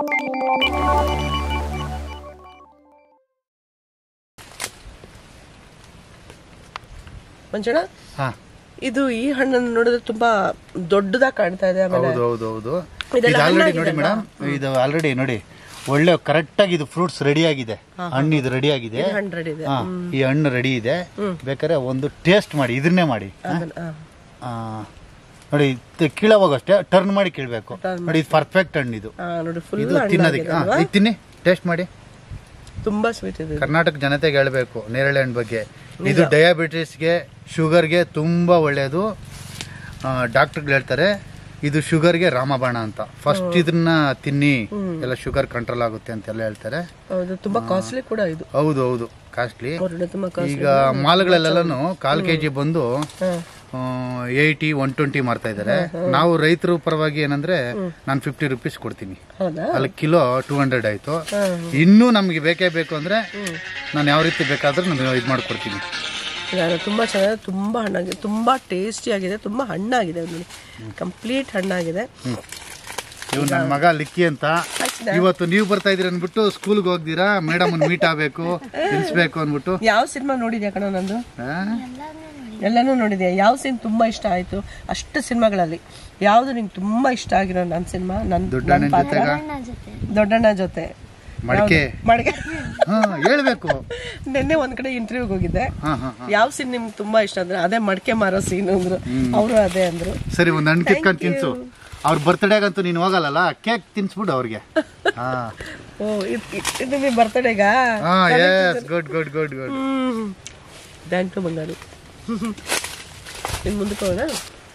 ಮಂಜಣ್ಣ ಹಾ ಇದು ಈ ಹಣ್ಣನ್ನು ನೋಡಿದ್ರೆ ತುಂಬಾ ದೊಡ್ಡದಾಗಿ ಕಾಣ್ತಾ ಇದೆ ಆಮೇಲೆ ಹೌದು ಹೌದು ಹೌದು ಇದೆಲ್ಲ ಇದು ಆಲ್ರೆಡಿ ಹಣ್ಣಾಗಿದೆ ನೋಡಿ ಮೇಡಮ್ ಇದು ಆಲ್ರೆಡಿ ನೋಡಿ ಒಳ್ಳೆ ಕರೆಕ್ಟ್ ಆಗಿ ಇದು ಫ್ರೂಟ್ಸ್ ರೆಡಿ ಆಗಿದೆ ಹಣ್ಣು ಇದು ರೆಡಿ ಆಗಿದೆ ಹಣ್ಣು ರೆಡಿ ಇದೆ ಹಾ ಈ ಹಣ್ಣು ರೆಡಿ ಇದೆ ಬೇಕಾದ್ರೆ ಒಂದು ಟೇಸ್ಟ್ ಮಾಡಿ ಇದನ್ನೇ ಮಾಡಿ ಅದನ್ನ- ಆ. ಆ, ನೋಡಿ ಕೀಳವಾಗ ಅಷ್ಟೇ ಟರ್ನ್ ಮಾಡಿ ಕೀಳ್ಬೇಕು ನೋಡಿ ಇದು ಪರ್ಫೆಕ್ಟ್ ಹಣ್ಣು ಇದು ಆ, ನೋಡಿ ಫುಲ್ ಇದು ತಿನ್ನೋದಕ್ಕೆ ಹಾ, ಇದು ತಿನ್ನಿ ಟೇಸ್ಟ್ ಮಾಡಿ ತುಂಬಾ ಸ್ವೀಟ್ ಇದೆ ಕರ್ನಾಟಕ ಜನತೆಗೆ ಹೇಳಬೇಕು ನೇರಳೆ ಹಣ್ಣು ಬಗ್ಗೆ ಇದು ಡಯಾಬಿಟಿಸ್ಗೆ ಶುಗರ್ಗೆ ತುಂಬಾ ಒಳ್ಳೆಯದು ಡಾಕ್ಟರ್ಗಳು ಹೇಳ್ತಾರೆ ಇದು ಶುಗರ್ಗೆ ರಾಮಬಾಣ ಅಂತ ಫಸ್ಟ್ ಇದನ್ನ ತಿನ್ನಿ ಎಲ್ಲ ಶುಗರ್ ಕಂಟ್ರೋಲ್ ಆಗುತ್ತೆ ಅಂತೆಲ್ಲ ಹೇಳ್ತಾರೆ ಹೌದು ತುಂಬಾ ಕಾಸ್ಟ್ಲಿ ಕೂಡ ಇದು ಹೌದು ಹೌದು ಕಾಸ್ಟ್ಲಿ ಹೊರಗಡೆ ತುಂಬಾ ಕಾಸ್ಟ್ಲಿ ಈಗ ಮಾಲ್ಗಳಲ್ಲೆಲ್ಲನು ಕಾಲ್ ಕೆಜಿ ಬಂದು ಏಯ್ಟಿ ಒನ್ ಟ್ವೆಂಟಿ ಮಾರ್ತಾ ಇದ್ದಾರೆ ನಾವು ರೈತರ ಪರವಾಗಿ ಏನಂದ್ರೆ ನಾನು ಫಿಫ್ಟಿ ರುಪೀಸ್ ಕೊಡ್ತೀನಿ ಹೌದಾ ಅಲ್ಲಿ ಕಿಲೋ ಟೂ ಹಂಡ್ರೆಡ್ ಆಯ್ತು ಇನ್ನೂ ನಮ್ಗೆ ಬೇಕೇ ಬೇಕು ಅಂದ್ರೆ ನಾನು ಯಾವ ರೀತಿ ಬೇಕಾದ್ರೂ ನಾನು ಇದು ಮಾಡ್ಕೊಡ್ತೀನಿ ನಾನು ತುಂಬಾ ಚೆನ್ನಾಗಿದೆ ತುಂಬಾ ಹಣ್ಣಾಗಿದೆ ತುಂಬಾ ಟೇಸ್ಟಿ ಆಗಿದೆ ತುಂಬಾ ಹಣ್ಣಾಗಿದೆ ನೋಡಿ ಕಂಪ್ಲೀಟ್ ಹಣ್ಣಾಗಿದೆ ಇವ್ ನನ್ನ ಮಗ ಲಿಕ್ಕಿ ಅಂತ ಇವತ್ತು ನೀವು ಬರ್ತಾ ಇದೀರ ಅನ್ಬಿಟ್ಟು ಸ್ಕೂಲ್ಗೆ ಹೋಗ್ದಿರಾ ಮೇಡಮ್ ಮೀಟ್ ಆಗ್ಬೇಕು ತಿನ್ಸ್ಬೇಕು ಅನ್ಬಿಟ್ಟು ಯಾವ ಸಿನಿಮಾ ನೋಡಿದ್ಯಾ ಕಣ ನಂದು ಆ? ಎಲ್ಲಾನು ನೋಡಿದ್ಯಾ ಯಾವ ಸೀನ್ ತುಂಬಾ ಇಷ್ಟ ಆಯ್ತು ಅಷ್ಟು ಸಿನಿಮಾಗಳಲ್ಲಿ ಯಾವ್ದು ನಿಂಗೆ ತುಂಬಾ ಇಷ್ಟ ಆಗಿರೋ ನನ್ನ ಸಿನಿಮಾ ನನ್ ದೊಡ್ಡಣ್ಣನ ಜೊತೆಗ ದೊಡ್ಡಣ್ಣ ಜೊತೆ ಮಡಕೆ ಮಡ್ಗೆ ಹಾ ಹೇಳ್ಬೇಕು ನಿನ್ನೆ ಒಂದ್ ಕಡೆ ಇಂಟರ್ವ್ಯೂಗೆ ಹೋಗಿದ್ದೆ ಹಾ ಹಾ ಯಾವ ಸೀನ್ ನಿಮ್ಗೆ ತುಂಬಾ ಇಷ್ಟ ಅಂದ್ರೆ ಅದೇ ಮಡಕೆ ಮಾರೋ ಸೀನ್ ಅಂದ್ರು ಅವರು ಅದೇ ಅಂದ್ರು ಸರಿ ಒಂದ್ ಹಣ್ಣು ಕಿತ್ಕೊಂಡ್ ತಿನ್ಸು ಅವ್ರ ಬರ್ತ್ಡೇಗಂತೂ ನೀನು ಹೋಗಲ್ಲಲ್ಲ ಕೇಕ್ ತಿನ್ಸ್ಬಿಡು ಅವ್ರಿಗೆ ಹಾ ಓ ಇದ್- ಇದ್- ಇದು ನಿಮಗೆ ಬರ್ತಡೇಗಾ ಹಾ yes good good good good ಹ್ಮ್ ಥ್ಯಾಂಕ್ ಯು ಬಂಗಾರು ಇನ್ ಮುಂದಕ್ಕೆ ಹೋಗೋಣ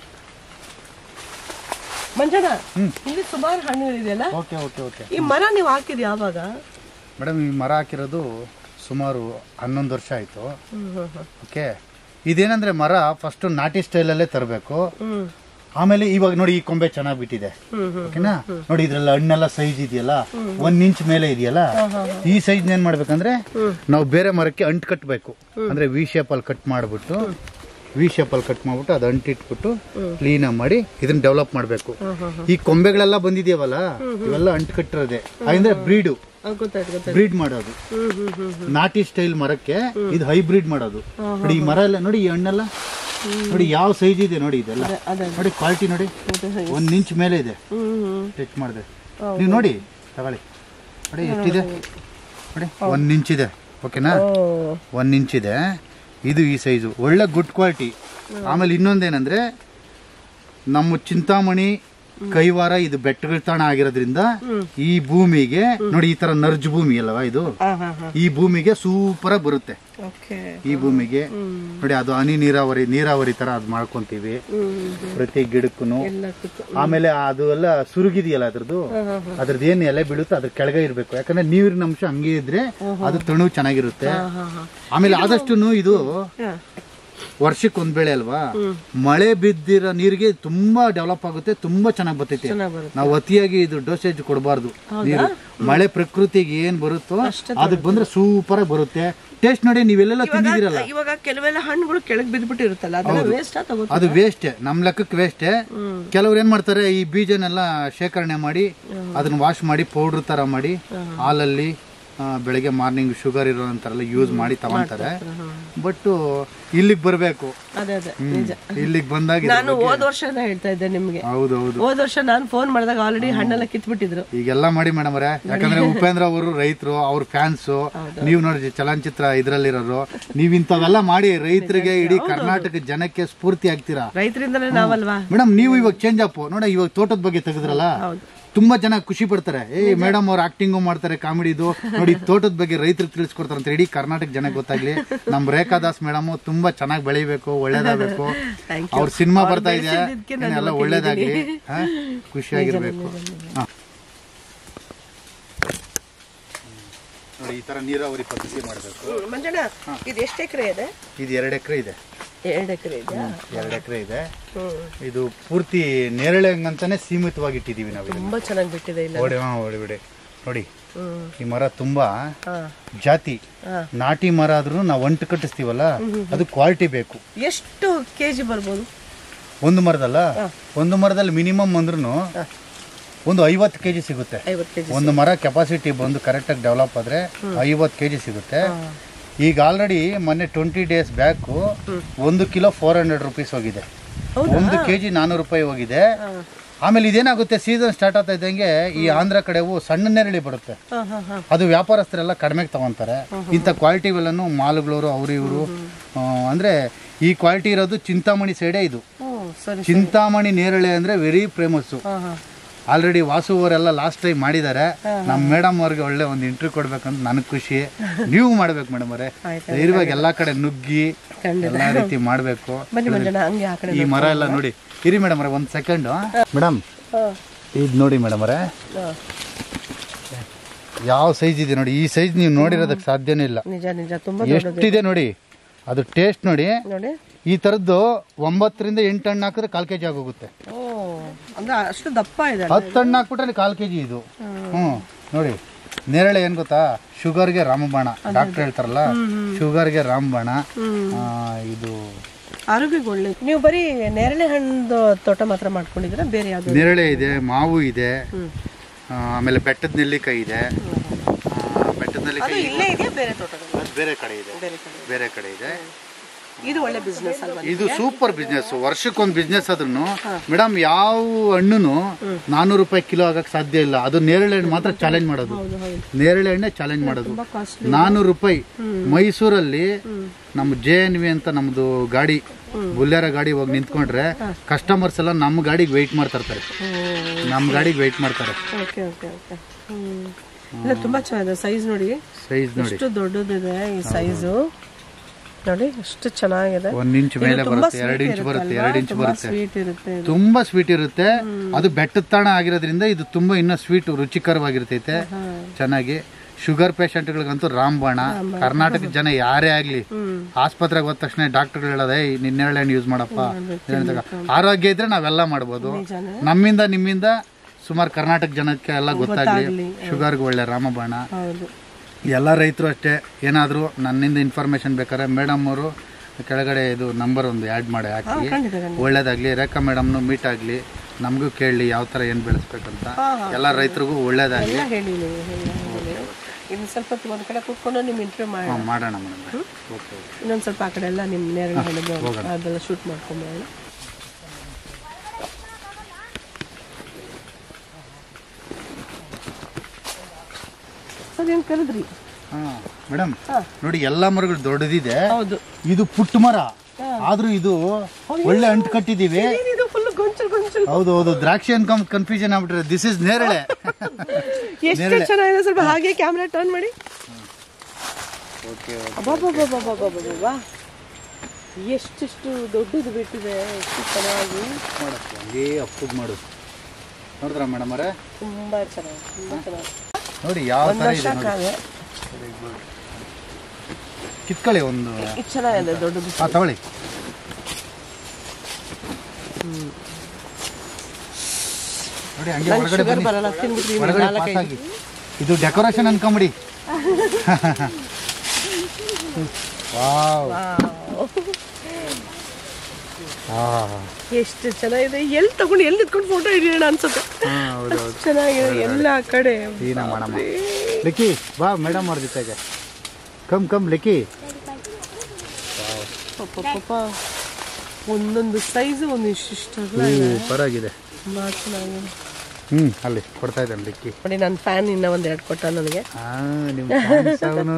ಮಂಜನ ಇಲ್ಲಿ ಸುಮಾರು ಹಣ್ಣುಗಳಿದೆಯಲ್ಲ ಓಕೆ ಓಕೆ ಓಕೆ ಈ ಮರ ನೀವು ಹಾಕಿದ್ ಯಾವಾಗ ಮೇಡಮ್ ಈ ಮರ ಹಾಕಿರೋದು ಸುಮಾರು ಹನ್ನೊಂದು ವರ್ಷ ಆಯ್ತು ಹ್ಮ್ ಹ್ಮ್ ಹ್ಮ್. ಓಕೆ ಇದೇನಂದ್ರೆ ಮರ ಫಸ್ಟ್ ನಾಟಿ ಸ್ಟೈಲಲ್ಲೇ ತರಬೇಕು ಹ್ಮ್ ಆಮೇಲೆ ಇವಾಗ ನೋಡಿ ಈ ಕೊಂಬೆ ಚೆನ್ನಾಗಿ ಬಿಟ್ಟಿದೆ ಹ್ಮ್ ಹ್ಮ್ ಓಕೆನಾ ನೋಡಿ ಇದ್ರಲ್ಲಿ ಹಣ್ಣೆಲ್ಲ ಸೈಜ್ ಇದೆಯಲ್ಲ ಒಂದ್ ಇಂಚ್ ಮೇಲೆ ಇದೆಯಲ್ಲ ಈ ಸೈಜ್ ಏನ್ ಮಾಡ್ಬೇಕಂದ್ರೆ ನಾವು ಬೇರೆ ಮರಕ್ಕೆ ಅಂಟ್ ಕಟ್ಟಬೇಕು ಅಂದ್ರೆ ವಿ ಶೇಪ್ ಅಲ್ಲಿ ಕಟ್ ಮಾಡ್ಬಿಟ್ಟು ವಿ ಶೇಪ್ ಅಲ್ಲಿ ಕಟ್ ಮಾಡ್ಬಿಟ್ಟು ಅದು ಅಂಟಿಟ್ಬಿಟ್ಟು ಕ್ಲೀನ್ ಮಾಡಿ ಇದನ್ನ ಡೆವಲಪ್ ಮಾಡ್ಬೇಕು ಈ ಕೊಂಬೆಗಳೆಲ್ಲ ಬಂದಿದೆಯವಲ್ಲ ಇವೆಲ್ಲ ಅಂಟ್ ಕಟ್ಟಿರೋದೆ ಅಂದ್ರೆ ಬ್ರೀಡು ಆ, ಗೊತ್ತಾಯ್ತು ಗೊತ್ತಾಯ್ತು ಬ್ರೀಡ್ ಮಾಡೋದು ಹ್ಮ್ ಹ್ಮ್ ಹ್ಮ್ ಹ್ಮ್ ನಾಟಿ ಸ್ಟೈಲ್ ಮರಕ್ಕೆ ಇದು ಹೈಬ್ರಿಡ್ ಮಾಡೋದು ನೋಡಿ ಈ ಮರ ಎಲ್ಲ ನೋಡಿ ಈ ಹಣ್ಣೆಲ್ಲ ನೋಡಿ ಯಾವ ಸೈಜ್ ಇದೆ ನೋಡಿ ಇದೆಲ್ಲ ಅದೇ ನೋಡಿ ಕ್ವಾಲಿಟಿ ನೋಡಿ ಒಂದ್ ಇಂಚ್ ಮೇಲೆ ಇದೆ ಹ್ಮ್ ಹ್ಮ್ ಟಚ್ ಮಾಡಿದೆ ನೀವು ನೋಡಿ ತಗೊಳ್ಳಿ ನೋಡಿ ಎಷ್ಟಿದೆ ನೋಡಿ ಒಂದ್ ಇಂಚ್ ಇದೆ ಓಕೆನಾ ಓ ಒಂದ್ ಇಂಚ್ ಇದೆ ಇದು ಈ ಸೈಜು ಒಳ್ಳೆ ಗುಡ್ ಕ್ವಾಲಿಟಿ ಆಮೇಲೆ ಇನ್ನೊಂದೇನಂದ್ರೆ ನಮ್ಮ ಚಿಂತಾಮಣಿ ಕೈವಾರ ಇದು ಬೆಟ್ಟಗಳ ತಾಣ ಆಗಿರೋದ್ರಿಂದ ಈ ಭೂಮಿಗೆ ನೋಡಿ ಈ ತರ ನರ್ಜ್ ಭೂಮಿ ಅಲ್ವಾ ಇದು ಹಾ ಹಾ ಹಾ ಈ ಭೂಮಿಗೆ ಸೂಪರ್ ಆಗಿ ಬರುತ್ತೆ ಓಕೆ ಈ ಭೂಮಿಗೆ ನೋಡಿ ಅದು ಹನಿ ನೀರಾವರಿ ನೀರಾವರಿ ತರ ಅದು ಮಾಡ್ಕೊಂತೀವಿ ಹ್ಮ್ ಪ್ರತಿ ಗಿಡಕ್ಕೂ ಎಲ್ಲ ಕೂತು ಆಮೇಲೆ ಅದು ಎಲ್ಲ ಸುರುಗಿದೆಯಲ್ಲ ಅದ್ರದ್ದು ಅದ್ರದ್ದು ಏನ್ ಎಲೆ ಬೀಳುತ್ತೋ ಅದ್ರ ಕೆಳಗೆ ಇರ್ಬೇಕು ಯಾಕಂದ್ರೆ ನೀರಿನ ಅಂಶ ಹಂಗೆ ಇದ್ರೆ ಅದು ತಣು ಚೆನ್ನಾಗಿರುತ್ತೆ ಹಾ ಹಾ ಆಮೇಲೆ ಆದಷ್ಟು ಇದು ಹಾ ವರ್ಷಕ್ಕೆ ಒಂದ್ ಬೆಳೆ ಅಲ್ವಾ ಮಳೆ ಬಿದ್ದಿರೋ ನೀರಿಗೆ ತುಂಬಾ ಡೆವಲಪ್ ಆಗುತ್ತೆ ತುಂಬಾ ಚೆನ್ನಾಗಿ ಬರ್ತೈತೆ ಚೆನ್ನಾಗ್ ಬರುತ್ತೆ ನಾವು ಅತಿಯಾಗಿ ಇದು ಡೋಸೇಜ್ ಕೊಡಬಾರ್ದು ನೀರು ಮಳೆ ಪ್ರಕೃತಿಗೆ ಏನ್ ಬರುತ್ತೋ ಅದಕ್ಕೆ ಬಂದ್ರೆ ಸೂಪರ್ ಆಗಿ ಬರುತ್ತೆ ಟೇಸ್ಟ್ ನೋಡಿ ನೀವೆಲ್ಲ ತಿಂದಿದ್ದೀರಲ್ಲ ಇವಾಗ ಕೆಲವೆಲ್ಲ ಹಣ್ಣುಗಳು ಕೆಳಗ್ ಬಿದ್ಬಿಟ್ಟಿರುತ್ತಲ್ಲ ಅದನ್ನ ವೇಸ್ಟ್ ಆ ತಗೋ ಅದು ವೇಸ್ಟ್ ನಮ್ ಲೆಕ್ಕಕ್ಕೆ ವೇಸ್ಟ್ ಕೆಲವ್ರು ಏನ್ ಮಾಡ್ತಾರೆ ಈ ಬೀಜನೆಲ್ಲ ಶೇಖರಣೆ ಮಾಡಿ ಅದನ್ನ ವಾಶ್ ಮಾಡಿ ಪೌಡರ್ ತರ ಮಾಡಿ ಹಾಲಲ್ಲಿ ಆ, ಬೆಳಗ್ಗೆ ಮಾರ್ನಿಂಗ್ ಶುಗರ್ ಇರೋ ಅಂತಾರೆಲ್ಲ ಯೂಸ್ ಮಾಡಿ ತಗೊಂತಾರೆ ಬಟ್ ಇಲ್ಲಿಗೆ ಬರ್ಬೇಕು ಅದೇ ಅದೇ ನಿಜ ಇಲ್ಲಿಗೆ ಬಂದಾಗ ಇದ್ರ ನಾನು ಬಗ್ಗೆ- ಹೋದ ವರ್ಷದ ಹೇಳ್ತಾ ಇದ್ದೆ ನಿಮ್ಗೆ ಹೌದು ಹೌದು ಹೋದ ವರ್ಷ ನಾನು ಫೋನ್ ಮಾಡಿದಾಗ ಆಲ್ರೆಡಿ ಹಣ್ಣೆಲ್ಲ ಕಿತ್ಬಿಟ್ಟಿದ್ರು ಈಗೆಲ್ಲ ಮಾಡಿ ಮೇಡಮ್ ಅವರೇ ಯಾಕಂದ್ರೆ ಉಪೇಂದ್ರ ಅವರು ರೈತರು ಅವ್ರ ಫ್ಯಾನ್ಸ್ ನೀವು ನೋಡಿ ಚಲನಚಿತ್ರ ಇದ್ರಲ್ಲಿರೋರು ನೀವ್ ಇಂಥವೆಲ್ಲ ಮಾಡಿ ರೈತರಿಗೆ ಇಡೀ ಕರ್ನಾಟಕ ಜನಕ್ಕೆ ಸ್ಫೂರ್ತಿ ಆಗ್ತೀರಾ ರೈತರಿಂದಲೇ ನಾವಲ್ವಾ ಮೇಡಮ್ ನೀವು ಇವಾಗ ಚೇಂಜ್ ಅಪ್ ನೋಡ ಇವಾಗ ತೋಟದ ಬಗ್ಗೆ ತೆಗೆದ್ರಲ್ಲ ಹೌದು ತುಂಬಾ ಜನ ಖುಷಿ ಪಡ್ತಾರೆ ಏ ಮೇಡಮ್ ಅವ್ರು ಆಕ್ಟಿಂಗು ಮಾಡ್ತಾರೆ ಕಾಮಿಡಿದು ನೋಡಿ ತೋಟದ ಬಗ್ಗೆ ರೈತರಿಗೆ ತಿಳಿಸ್ಕೊಡ್ತಾರೆ ಅಂತ ಇಡೀ ಕರ್ನಾಟಕ ಜನಕ್ಕೆ ಗೊತ್ತಾಗ್ಲಿ ನಮ್ ರೇಖಾ ದಾಸ್ ಮೇಡಮ್ ತುಂಬಾ ಚೆನ್ನಾಗಿ ಬೆಳಿಬೇಕು ಒಳ್ಳೇದಾಗಬೇಕು Thank you. ಅವ್ರ ಸಿನಿಮಾ ಅವ್ರು ಬರ್ತಾ ಇದೆ ಬೆಳ್ಸಿದ್ದಕ್ಕೆ ನಾನು ಎಲ್ಲ ಇವತ್ತು ಒಳ್ಳೇದಾಗ್ಲಿ ಇದ್ದೀನಿ. ಹಾ? ಖುಷಿಯಾಗಿರ್ಬೇಕು ಹಾ. ನೋಡಿ ಈ ತರ ನೀರಾವರಿ ಪದ್ಧತಿ ಮಾಡಬೇಕು ಮಂಜಣ್ಣ ಇದು ಎಷ್ಟು ಎಕರೆ ಇದೆ ಇದು ಎರಡು ಎಕರೆ ಇದೆ ಎರಡು ಎಕರೆ ಇದೆಯಾ ಎರಡು ಎಕರೆ ಇದೆ ಹ್ಮ್ ಇದು ಪೂರ್ತಿ ನೇರಳೆ ಅಂತಾನೆ ಸೀಮಿತವಾಗಿ ಇಟ್ಟಿದೀವಿ ನಾವು ಇದನ್ನ. ತುಂಬಾ ಚೆನ್ನಾಗಿ ಬಿಟ್ಟಿದೆ ಇಲ್ಲ ಓಡಿ ಹಾ ಓಡಿ ಬಿಡಿ ನೋಡಿ ಹ್ಮ್ ಈ ಮರ ತುಂಬಾ ಹಾ ಜಾತಿ ಹಾ. ನಾಟಿ ಮರ ಆದ್ರೂ ನಾವು ಅಂಟು ಕಟ್ಟಿಸ್ತೀವಲ್ಲ ಅದು ಕ್ವಾಲಿಟಿ ಬೇಕು ಎಷ್ಟು ಕೆಜಿ ಬರ್ಬೋದು ಒಂದು ಮರದಲ್ಲ ಒಂದು ಮರದಲ್ಲಿ ಮಿನಿಮಮ್ ಅಂದ್ರೂ ಒಂದು ಐವತ್ತು ಕೆ ಜಿ ಸಿಗುತ್ತೆ ಐವತ್ತು ಕೆಜಿ ಒಂದು ಮರ ಕೆಪಾಸಿಟಿ ಬಂದು ಕರೆಕ್ಟಾಗಿ ಡೆವಲಪ್ ಆದರೆ ಐವತ್ತು ಕೆ ಜಿ ಸಿಗುತ್ತೆ ಈಗ ಆಲ್ರೆಡಿ ಮೊನ್ನೆ ಟ್ವೆಂಟಿ ಡೇಸ್ ಬ್ಯಾಕು ಒಂದು ಕಿಲೋ ಫೋರ್ ಹಂಡ್ರೆಡ್ ರುಪೀಸ್ ಹೋಗಿದೆ ಹೌದಾ? ಒಂದು ಕೆ ಜಿ ನಾನ್ನೂರು ರೂಪಾಯಿ ಹೋಗಿದೆ ಆಮೇಲೆ ಇದೇನಾಗುತ್ತೆ ಸೀಸನ್ ಸ್ಟಾರ್ಟ್ ಆಗ್ತಾ ಇದ್ದಂಗೆ ಈ ಆಂಧ್ರ ಕಡೆವು ಸಣ್ಣ ನೆರಳಿ ಬರುತ್ತೆ ಹಾಂ ಹಾಂ ಹಾಂ ಅದು ವ್ಯಾಪಾರಸ್ಥರೆಲ್ಲ ಕಡಿಮೆಗೆ ತಗೊಂತಾರೆ ಇಂಥ ಕ್ವಾಲಿಟಿ ಇವೆಲ್ಲನೂ ಮಾಲುಗಳವರು ಅವರು ಇವರು ಅಂದರೆ ಈ ಕ್ವಾಲಿಟಿ ಇರೋದು ಚಿಂತಾಮಣಿ ಸೈಡೇ ಇದು ಹ್ಞೂ ಸರಿ ಚಿಂತಾಮಣಿ ನೇರಳೆ ಅಂದರೆ ವೆರಿ ಫೇಮಸ್ಸು ಹಾಂ ಹಾಂ ಆಲ್ರೆಡಿ ವಾಸು ಅವರೆಲ್ಲ ಲಾಸ್ಟ್ ಟೈಮ್ ಮಾಡಿದ್ದಾರೆ ನಮ್ಮ ಮೇಡಮ್ ಅವ್ರಿಗೆ ಒಳ್ಳೆ ಒಂದು ಇಂಟರ್ವ್ಯೂ ಕೊಡ್ಬೇಕಂತ ನನಗೆ ಖುಷಿ ನೀವು ಮಾಡ್ಬೇಕು ಮೇಡಮ್ ಅವರೇ ಆಯ್ತು ಇರುವಾಗ ಎಲ್ಲ ಕಡೆ ನುಗ್ಗಿ ಎಲ್ಲ ರೀತಿ ಮಾಡಬೇಕು ಬನ್ನಿ ಮಂಜಣ್ಣ ಹಂಗೆ ಆ ಕಡೆ ಈ ಮರ ಎಲ್ಲ ನೋಡಿ ಇರಿ ಮೇಡಮ್ ಅವರೇ ಒಂದು ಸೆಕೆಂಡು ಮೇಡಮ್ ಹಾಂ ಇದು ನೋಡಿ ಮೇಡಮ್ ಅವರೇ ಹಾಂ ಯಾವ ಸೈಜ್ ಇದೆ ನೋಡಿ ಈ ಸೈಜ್ ನೀವು ನೋಡಿರೋದಕ್ಕೆ ಸಾಧ್ಯನೇ ಇಲ್ಲ ನಿಜ ನಿಜ ತುಂಬ ಎಷ್ಟಿದೆ ನೋಡಿ ಅದು ಟೇಸ್ಟ್ ನೋಡಿ ನೋಡಿ ಈ ಥರದ್ದು ಒಂಬತ್ತರಿಂದ ಎಂಟು ಹಣ್ಣು ಹಾಕಿದ್ರೆ ಕಾಲು ಕೆ ಜಿ ಆಗೋಗುತ್ತೆ ಓ ಅಂದ್ರೆ ಅಷ್ಟು ದಪ್ಪ ಇದೆ ಹತ್ತು ಹಣ್ಣು ಹಾಕ್ಬಿಟ್ರೆ ಕಾಲು ಕೆ ಜಿ ಇದು ಹ್ಞೂ ನೋಡಿ ನೇರಳೆ ಏನು ಗೊತ್ತಾ ಶುಗರ್ಗೆ ರಾಮಬಾಣ ಡಾಕ್ಟರ್ ಹೇಳ್ತಾರಲ್ಲ ಶುಗರ್ಗೆ ರಾಮಬಾಣ ಆ, ಇದು ಆರೋಗ್ಯಕ್ಕೆ ಒಳ್ಳೆ ನೀವು ಬರೀ ನೇರಳೆ ಹಣ್ಣು ತೋಟ ಮಾತ್ರ ಮಾಡ್ಕೊಂಡಿದ್ದೀರಾ ಬೇರೆ ಯಾವ್ದು ನೇರಳೆ ಇದೆ ಮಾವು ಇದೆ ಆ, ಆಮೇಲೆ ಬೆಟ್ಟದ ನೆಲ್ಲಿಕಾಯಿ ಇದೆ ಆ, ಬೆಟ್ಟದ ನೆಲ್ಲಿಕಾಯಿ ಇಲ್ಲೇ ಇದೆಯಾ ಬೇರೆ ತೋಟಗಳು ಅದು ಬೇರೆ ಕಡೆ ಇದೆ ಬೇರೆ ಕಡೆ ಬೇರೆ ಕಡೆ ಇದೆ ಇದು ಒಳ್ಳೆ ಬಿಸ್ನೆಸ್ ಅಲ್ವಾ ಇದು ಸೂಪರ್ ಬಿಸ್ನೆಸ್ ವರ್ಷಕ್ಕೊಂದು ಬಿಸ್ನೆಸ್ ಆದ್ರೂ ಮೇಡಮ್ ಯಾವ ಹಣ್ಣುನು ನಾನೂರು ರೂಪಾಯಿ ಕಿಲೋ ಆಗಕ್ಕೆ ಸಾಧ್ಯ ಇಲ್ಲ ಅದು ನೇರಳೆ ಹಣ್ಣು ಮಾತ್ರ ಚಾಲೆಂಜ್ ಮಾಡೋದು ಹೌದು ಹೌದು ನೇರಳೆ ಹಣ್ಣೆ ಚಾಲೆಂಜ್ ಮಾಡೋದು ತುಂಬಾ ಕಾಸ್ಟ್ಲಿ ನಾನೂರು ರೂಪಾಯಿ ಮೈಸೂರಲ್ಲಿ ನಮ್ಮ ಜೆ ಎನ್ ವಿ ಅಂತ ನಮ್ದು ಗಾಡಿ ಬುಲ್ಲೆರ ಗಾಡಿ ಹೋಗಿ ನಿಂತ್ಕೊಂಡ್ರೆ ಕಸ್ಟಮರ್ಸ್ ಎಲ್ಲ ನಮ್ಮ ಗಾಡಿಗೆ ವೆಯ್ಟ್ ಮಾಡ್ತಾ ಇರ್ತಾರೆ ನಮ್ಮ ಗಾಡಿಗೆ ವೆಯ್ಟ್ ಮಾಡ್ತಾರೆ ಓಕೆ ಓಕೆ ಓಕೆ ಹ್ಮ್ ಇಲ್ಲ ತುಂಬಾ ಚೆನ್ನಾಗಿದೆ ಸೈಜ್ ನೋಡಿ ಸೈಜ್ ನೋಡಿ ಎಷ್ಟು ದೊಡ್ಡದಿದೆ ಈ ಸೈಜು ನೋಡಿ ಎಷ್ಟು ಚೆನ್ನಾಗಿದೆ ಒಂದ್ ಇಂಚ್ ಮೇಲೆ ಬರುತ್ತೆ ಎರಡು ಇಂಚ್ ಬರುತ್ತೆ ಎರಡು ಇಂಚ್ ತುಂಬಾ ಬರುತ್ತೆ ಸ್ವೀಟ್ ಇರುತ್ತೆ ಇದು ತುಂಬಾ ಸ್ವೀಟ್ ಇರುತ್ತೆ ಅದು ಬೆಟ್ಟದ ತಾಣ ಆಗಿರೋದ್ರಿಂದ ಇದು ತುಂಬಾ ಇನ್ನೂ ಸ್ವೀಟ್ ರುಚಿಕರವಾಗಿರ್ತೈತೆ ಚೆನ್ನಾಗಿ ಶುಗರ್ ಪೇಷಂಟ್ಗಳಿಗಂತೂ ರಾಮಬಾಣ ಕರ್ನಾಟಕದ ಜನ ಯಾರೇ ಆಗ್ಲಿ ಆಸ್ಪತ್ರೆಗೆ ಹೋದ ತಕ್ಷಣ ಡಾಕ್ಟರ್ಗಳು ಹೇಳೋದೇ ನಿನ್ನೆರಳೆ ಹಣ್ಣು ಯೂಸ್ ಮಾಡಪ್ಪ ಇದನ್ನ ತಗೋ." ಆರೋಗ್ಯ ಇದ್ರೆ ನಾವೆಲ್ಲ ಮಾಡ್ಬೋದು ನಿಜಾನೇ ನಮ್ಮಿಂದ ನಿಮ್ಮಿಂದ ಸುಮಾರು ಕರ್ನಾಟಕ ಜನಕ್ಕೆ ಎಲ್ಲ ಗೊತ್ತಾಗ್ಲಿ ಶುಗರ್ಗೆ ಒಳ್ಳೆ ರಾಮಬಾಣ ಹೌದು ಎಲ್ಲ ರೈತರು ಅಷ್ಟೇ ಏನಾದರೂ ನನ್ನಿಂದ ಇನ್ಫಾರ್ಮೇಶನ್ ಬೇಕಾದ್ರೆ ಮೇಡಮ್ ಅವರು ಕೆಳಗಡೆ ಇದು ನಂಬರ್ ಒಂದು ಆ್ಯಡ್ ಮಾಡಿ ಹಾಕಿ ಖಂಡಿತ ಖಂಡಿತ ಒಳ್ಳೇದಾಗ್ಲಿ ರೇಖಾ ಮೇಡಮ್ನು ಮೀಟ್ ಆಗಲಿ ನಮಗೂ ಕೇಳಲಿ ಯಾವ ಥರ ಏನು ಬೆಳೆಸ್ಬೇಕಂತ ಎಲ್ಲ ರೈತರಿಗೂ ಒಳ್ಳೇದಾಗಲಿ ಎಲ್ಲ ಹೇಳಿ ನೀವು ಹೇಳಿ ಹೇಳಿ ಇನ್ನು ಸ್ವಲ್ಪ ಹೊತ್ತು ಒಂದ್ ಕಡೆ ಕೂತ್ಕೊಂಡು ನಿಮ್ಮ ಇಂಟರ್ವ್ಯೂ ಮಾಡಿ ಮಾಡೋಣ ಮೇಡಮ್ ಓಕೆ ಇನ್ನೊಂದು ಸ್ವಲ್ಪ ಆ ಕಡೆ ಎಲ್ಲ ನಿಮ್ಮ ನೇರಳೆ ಹಣ್ಣು ಅದೆಲ್ಲ ಶೂಟ್ ಮಾಡ್ಕೊಂಬರೋಣ ಸರ್ ಏನು ಕರೆದ್ರಿ ಹಾಂ ಮೇಡಮ್ ಹಾ. ನೋಡಿ ಎಲ್ಲ ಮರಗಳು ದೊಡ್ಡದಿದೆ ಹೌದು ಇದು ಪುಟ್ಟ ಮರ ಆದ್ರೂ ಇದು ಒಳ್ಳೆ ಅಂಟು ಕಟ್ಟಿದೀವಿ ಏನಿದು ಫುಲ್ ಗೊಂಚಲು ಗೊಂಚಲು ಹೌದು ಹೌದು ದ್ರಾಕ್ಷಿ ಅನ್ಕೊಂಡ್ ಕನ್ಫ್ಯೂಷನ್ ಆಗ್ಬಿಟ್ರೆ ದಿಸ್ ಇಸ್ ನೇರಳೆ ಎಷ್ಟು ಚೆನ್ನಾಗಿದೆ ಸ್ವಲ್ಪ ಹಾಗೆ ಕ್ಯಾಮ್ರಾ ಟರ್ನ್ ಮಾಡಿ ಓಕೆ ಅಬ್ಬಬ್ಬಬ್ಬಬ್ಬಬ್ಬಬ್ಬಬ್ಬ. ಎಷ್ಟೆಷ್ಟು ದೊಡ್ಡದು ಬಿಟ್ಟಿದೆ ಎಷ್ಟು ಚೆನ್ನಾಗಿ ಮಾಡಕ್ಕೆ ಹಂಗೇ ಅಪ್ಪುಗ್ ಮಾಡು ನೋಡಿದ್ರ ಮೇಡಮ್ ಅವರೇ ತುಂಬಾ ಚೆನ್ನಾಗಿ ತುಂಬಾ ಚೆನ್ನಾಗಿ ನೋಡಿ ಯಾವ ಒಂದು ಥರ ವರ್ಷ ಇದೆ ನೋಡಿ ಕಾದೆ ಕಿತ್ಕೊಳ್ಳಿ ಒಂದು ಇದು ಚೆನ್ನಾಗಿದೆ ದೊಡ್ಡದು ಹಾ ತಗೊಳ್ಳಿ ನೋಡಿ ಹಂಗೆ ನಂಗೆ ಒಳಗಡೆ ಶುಗರ್ ಬನ್ನಿ ಬರಲ್ಲ ತಿನ್ಬಿಟ್ರಿ ಒಳಗಡೆ ಪಾಸ್ ಆಗಿ ಇದು ಡೆಕೋರೇಷನ್ ಅನ್ಕೊಂಬಿಡಿ ವಾವ್ ಹಾ ಎಷ್ಟು ಚೆನ್ನಾಗಿದೆ ಎಲ್ಲಿ ತಗೊಂಡು ಎಲ್ಲಿ ನಿಂತ್ಕೊಂಡು ಫೋಟೋ ಹಿಡಿಯೋಣ ಅನ್ಸುತ್ತೆ ಹೌದು ಹೌದು ಚೆನ್ನಾಗಿದೆ ಎಲ್ಲ ಕಡೆ ಈನ ಮಾಡಮ್ಮ ಲಿಕ್ಕಿ ಬಾ ಮೇಡಮ್ ಅವ್ರ ಜೊತೆಗೆ ಕಮ್ ಕಮ್ ಲಿಕ್ಕಿ ಪಾಪ ಪಾಪ ಒಂದೊಂದು ಸೈಜ್ ಒಂದು ಇಷ್ಟಿಷ್ಟು ಅಗಲ ಇದೆ. ಪರವಾಗಿದೆ ತುಂಬಾ ಚೆನ್ನಾಗಿದೆ ಹ್ಮ್ ಅಲ್ಲಿ ಕೊಡ್ತಾ ಇದ್ದಾನೆ ಲಿಕ್ಕಿ ನೋಡಿ ನನ್ನ ಫ್ಯಾನ್ ಇನ್ನ ಒಂದ್ ಎರಡು ಕೊಟ್ಟ ನನಗೆ ಹಾ ನಿಮ್ಮ fans ಅವ್ನು.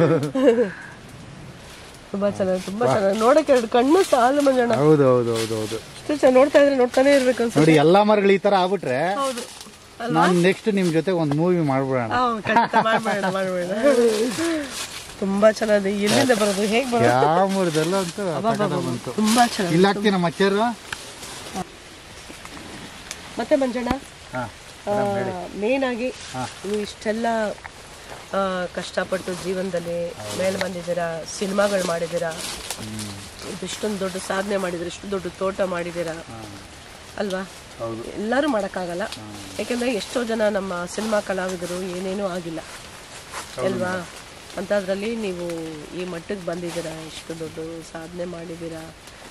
ತುಂಬಾ ಚೆನ್ನಾಗಿ ತುಂಬಾ ಚೆನ್ನಾಗಿ ನೋಡಕ್ಕೆ ಎರಡು ಕಣ್ಣು ಸಾಲು ಮಂಜಣ್ಣ ಹೌದು ಹೌದು ಹೌದು ಹೌದು ಅಷ್ಟು ಚೆನ್ನಾಗಿ ನೋಡ್ತಾ ಇದ್ರೆ ನೋಡ್ತಾನೆ ಇರ್ಬೇಕು ಅನ್ಸುತ್ತೆ ನೋಡಿ ಎಲ್ಲಾ ಮರಗಳು ಈ ತರ ಆಗ್ಬಿಟ್ರೆ ಹೌದು ನಾನು ನೆಕ್ಸ್ಟ್ ನಿಮ್ ಜೊತೆ ಒಂದು ಮೂವಿ ಮಾಡ್ಬಿಡೋಣ ಹಾ, ಖಂಡಿತ ಮಾಡ್ಬೇಡ ಮಾಡ್ಬೇಡ ತುಂಬಾ ಚೆನ್ನಾಗಿದೆ ಎಲ್ಲಿಂದ ಬರೋದು ಹೇಗ್ ಬರೋದು ಯಾವ ಮೂರದಲ್ಲ ಅಂತೂ ಪಟಾಟ ಬಂತು ತುಂಬಾ ಚೆನ್ನಾಗಿ ಇಲ್ಲಿ ಹಾಕ್ತೀನಿ ನಮ್ಮ ಅಚ್ಚರು ಮತ್ತೆ ಮಂಜಣ್ಣ ಹಾ ಮೇನ್ ಆಗಿ ನೀವು ಇಷ್ಟೆಲ್ಲ ಆ, ಕಷ್ಟಪಟ್ಟು ಜೀವನದಲ್ಲಿ ಮೇಲೆ ಬಂದಿದ್ದೀರಾ ಸಿನಿಮಾಗಳು ಮಾಡಿದ್ದೀರಾ ಇಷ್ಟೊಂದು ದೊಡ್ಡ ಸಾಧನೆ ಮಾಡಿದ್ದೀರಾ ಇಷ್ಟು ದೊಡ್ಡ ತೋಟ ಮಾಡಿದ್ದೀರಾ ಅಲ್ವಾ ಹೌದು. ಎಲ್ಲರೂ ಮಾಡೋಕ್ಕಾಗಲ್ಲ ಯಾಕೆಂದ್ರೆ ಎಷ್ಟೋ ಜನ ನಮ್ಮ ಸಿನಿಮಾ ಕಲಾವಿದರು ಏನೇನೂ ಆಗಿಲ್ಲ ಅಲ್ವಾ ಅಂಥದ್ರಲ್ಲಿ ನೀವು ಈ ಮಟ್ಟಕ್ಕೆ ಬಂದಿದ್ದೀರಾ ಇಷ್ಟು ದೊಡ್ಡ ಸಾಧನೆ ಮಾಡಿದ್ದೀರಾ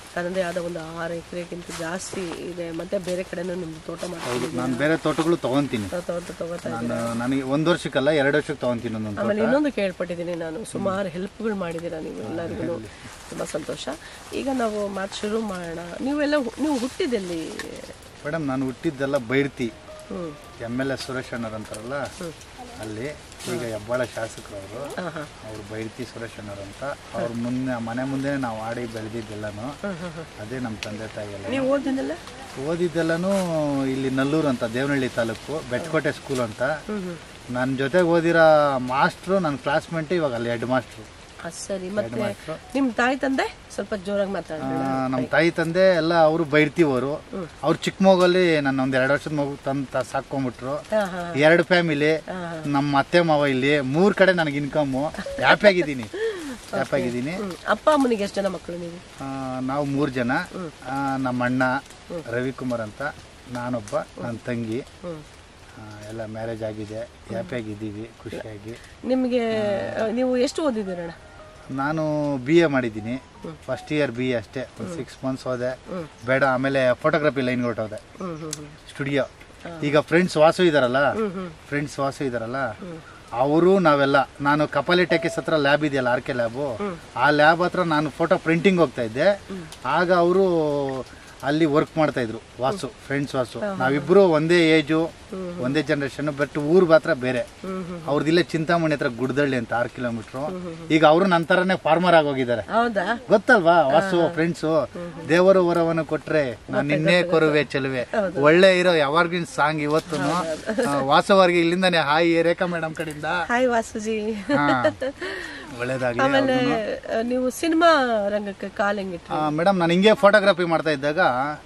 ತನ್ನದೇ ಆದ ಒಂದು ಆರು ಎಕರೆಗಿಂತ ಜಾಸ್ತಿ ಇದೆ ಮತ್ತೆ ಬೇರೆ ಕಡೆನೂ ನಿಮ್ದು ತೋಟ ಮಾಡ್ಕೊಂಡು ನಾನು ಬೇರೆ ತೋಟಗಳು ತಗೊಂತೀನಿ ತಗೋತಾ ತಗೋತಾ ನಾನು ನನಗೆ ಒಂದು ವರ್ಷಕ್ಕಲ್ಲ ಎರಡು ವರ್ಷಕ್ಕೆ ತಗೊಂತೀನಿ ಒಂದೊಂದು ಆಮೇಲೆ ಇನ್ನೊಂದು ಕೇಳ್ಪಟ್ಟಿದ್ದೀನಿ ನಾನು ಸುಮಾರು ಹೆಲ್ಪ್ಗಳು ಮಾಡಿದ್ದೀರಾ ನೀವು ಎಲ್ಲರಿಗೂ ತುಂಬ ಸಂತೋಷ ಈಗ ನಾವು ಮಾತು ಶುರು ಮಾಡೋಣ ನೀವೆಲ್ಲ ಹು- ನೀವು ಹುಟ್ಟಿದಲ್ಲಿ ಮೇಡಮ್ ನಾನು ಹುಟ್ಟಿದ್ದೆಲ್ಲ ಬೈರ್ತಿ ಹ್ಞೂ ಎಮ್ ಎಲ್ ಎಸ್ ಸುರೇಶ್ ಅಣ್ಣರ್ ಅಂತಾರಲ್ಲ ಅಲ್ಲಿ ಈಗ ಹೆಬ್ಬಾಳ ಶಾಸಕರು ಅವರು ಹಾಂ ಹಾಂ ಅವ್ರು ಬೈರ್ತಿ ಸುರೇಶ್ ಅಣ್ಣರ್ ಅಂತ ಅವ್ರ ಮುಂದೆ ಮನೆ ಮುಂದೆ ನಾವು ಆಡಿ ಬೆಳೆದಿದ್ದೆಲ್ಲನು ಅದೇ ನಮ್ಮ ತಂದೆ ತಾಯಿ ಎಲ್ಲ ನೀವು ಓದಿದ್ದೆಲ್ಲ ಓದಿದ್ದೆಲ್ಲನೂ ಇಲ್ಲಿ ನಲ್ಲೂರು ಅಂತ ದೇವನಹಳ್ಳಿ ತಾಲೂಕು ಬೆಟ್ಕೋಟೆ ಸ್ಕೂಲ್ ಅಂತ ನನ್ನ ಜೊತೆಗೆ ಓದಿರೋ ಮಾಸ್ಟ್ರು ನನ್ನ ಕ್ಲಾಸ್ಮೇಟ್ ಇವಾಗ ಅಲ್ಲಿ ಹೆಡ್ ಮಾಸ್ಟ್ರು ಹಾಂ ಸರಿ ಮತ್ತೆ ನಿಮ್ಮ ತಾಯಿ ತಂದೆ ಸ್ವಲ್ಪ ಜೋರಾಗಿ ಮಾತಾಡಿ ನಮ್ಮ ತಾಯಿ ತಂದೆ ಎಲ್ಲ ಅವರು ಬೈರ್ತಿವರು ಅವ್ರು ಚಿಕ್ಕಮಗಲ್ಲಿ ನನ್ನ ಒಂದ್ ಎರಡು ವರ್ಷದ ಮಗು ತಂತ ಸಾಕೊಂಡ್ಬಿಟ್ರು ಹಾಂ ಹಾಂ ಎರಡು ಫ್ಯಾಮಿಲಿ ನಮ್ಮ ಅತ್ತೆ ಮಾವ ಇಲ್ಲಿ ಮೂರ್ ಕಡೆ ನನಗೆ ಇನ್ಕಮ್ ಹ್ಯಾಪಿ ಆಗಿದ್ದೀನಿ ಹ್ಯಾಪಿ ಆಗಿದ್ದೀನಿ ಅಪ್ಪ ಅಮ್ಮನಿಗೆ ಎಷ್ಟು ಜನ ಮಕ್ಕಳು ನೀವು ಆ, ನಾವು ಮೂರು ಜನ ಆ, ನಮ್ಮ ಅಣ್ಣ ರವಿಕುಮಾರ್ ಅಂತ ನಾನೊಬ್ಬ ನನ್ನ ತಂಗಿ ಹ್ಮ್. ಆ, ಎಲ್ಲ ಮ್ಯಾರೇಜ್ ಆಗಿದೆ ಹ್ಯಾಪಿ ಆಗಿದ್ದೀವಿ ಖುಷಿಯಾಗಿ ನಿಮಗೆ ನೀವು ಎಷ್ಟು ಓದಿದ್ದೀರಣ್ಣ ನಾನು ಬಿ ಎ ಮಾಡಿದ್ದೀನಿ ಫಸ್ಟ್ ಇಯರ್ ಬಿ ಎ ಅಷ್ಟೇ ಒಂದು ಸಿಕ್ಸ್ ಮಂತ್ಸ್ ಹೋದೆ ಬೇಡ ಆಮೇಲೆ ಫೋಟೋಗ್ರಫಿ ಲೈನ್ ಹೊರಟೋದೆ ಹ್ಞೂ ಹ್ಞೂ ಹ್ಞೂ ಸ್ಟುಡಿಯೋ ಈಗ ಫ್ರೆಂಡ್ಸ್ ವಾಸು ಇದಾರಲ್ಲ ಫ್ರೆಂಡ್ಸ್ ವಾಸು ಇದಾರಲ್ಲ ಅವರು ನಾವೆಲ್ಲ ನಾನು ಕಪಾಲಿ ಟೆಕಿಸ್ ಹತ್ರ ಲ್ಯಾಬ್ ಇದೆಯಲ್ಲ ಆರ್ ಕೆ ಲ್ಯಾಬು ಆ ಲ್ಯಾಬ್ ಹತ್ರ ನಾನು ಫೋಟೋ ಪ್ರಿಂಟಿಂಗ್ ಹೋಗ್ತಾ ಇದ್ದೆ ಆಗ ಅವರು ಅಲ್ಲಿ ವರ್ಕ್ ಮಾಡ್ತಾ ಇದ್ರು ವಾಸು ಫ್ರೆಂಡ್ಸ್ ವಾಸು ನಾವಿಬ್ರು ಒಂದೇ ಏಜು ಒಂದೇ ಜನರೇಷನ್ ಬಟ್ ಊರ್ ಮಾತ್ರ ಬೇರೆ ಅವ್ರದಿಲ್ಲ ಚಿಂತಾಮಣಿ ಹತ್ರ ಗುಡ್ದಳ್ಳಿ ಅಂತ ಆರು ಕಿಲೋಮೀಟರ್ ಈಗ ಅವರು ನನ್ನ ತರನೇ ಫಾರ್ಮರ್ ಆಗೋಗಿದ್ದಾರೆ ಹೌದಾ ಗೊತ್ತಲ್ವಾ ವಾಸು ಫ್ರೆಂಡ್ಸು ದೇವರು ವರವನ್ನು ಕೊಟ್ರೆ ನಾನು ನಿನ್ನೆ ಕೊರುವೆ ಚೆಲುವೆ ಒಳ್ಳೆ ಇರೋ ಯಾವಾರ್ಗಿನ ಸಾಂಗ್ ಇವತ್ತು ವಾಸವರ್ಗೆ ಇಲ್ಲಿಂದಾನೆ ಹಾಯ್ ರೇಖಾ ಮೇಡಮ್ ಕಡೆಯಿಂದ ಹಾಯ್ ವಾಸುಜಿ ಹಾ. ಒಳ್ಳೇದಾಗ್ಲಿ ಆಮೇಲೆ ಆ, ನೀವು ಸಿನಿಮಾ ರಂಗಕ್ಕೆ ಕಾಲ್ ಹೆಂಗಿಟ್ರಿ ಮೇಡಮ್ ನಾನು ಹಿಂಗೆ ಫೋಟೋಗ್ರಫಿ ಮಾಡ್ತಾ ಇದ್ದಾಗ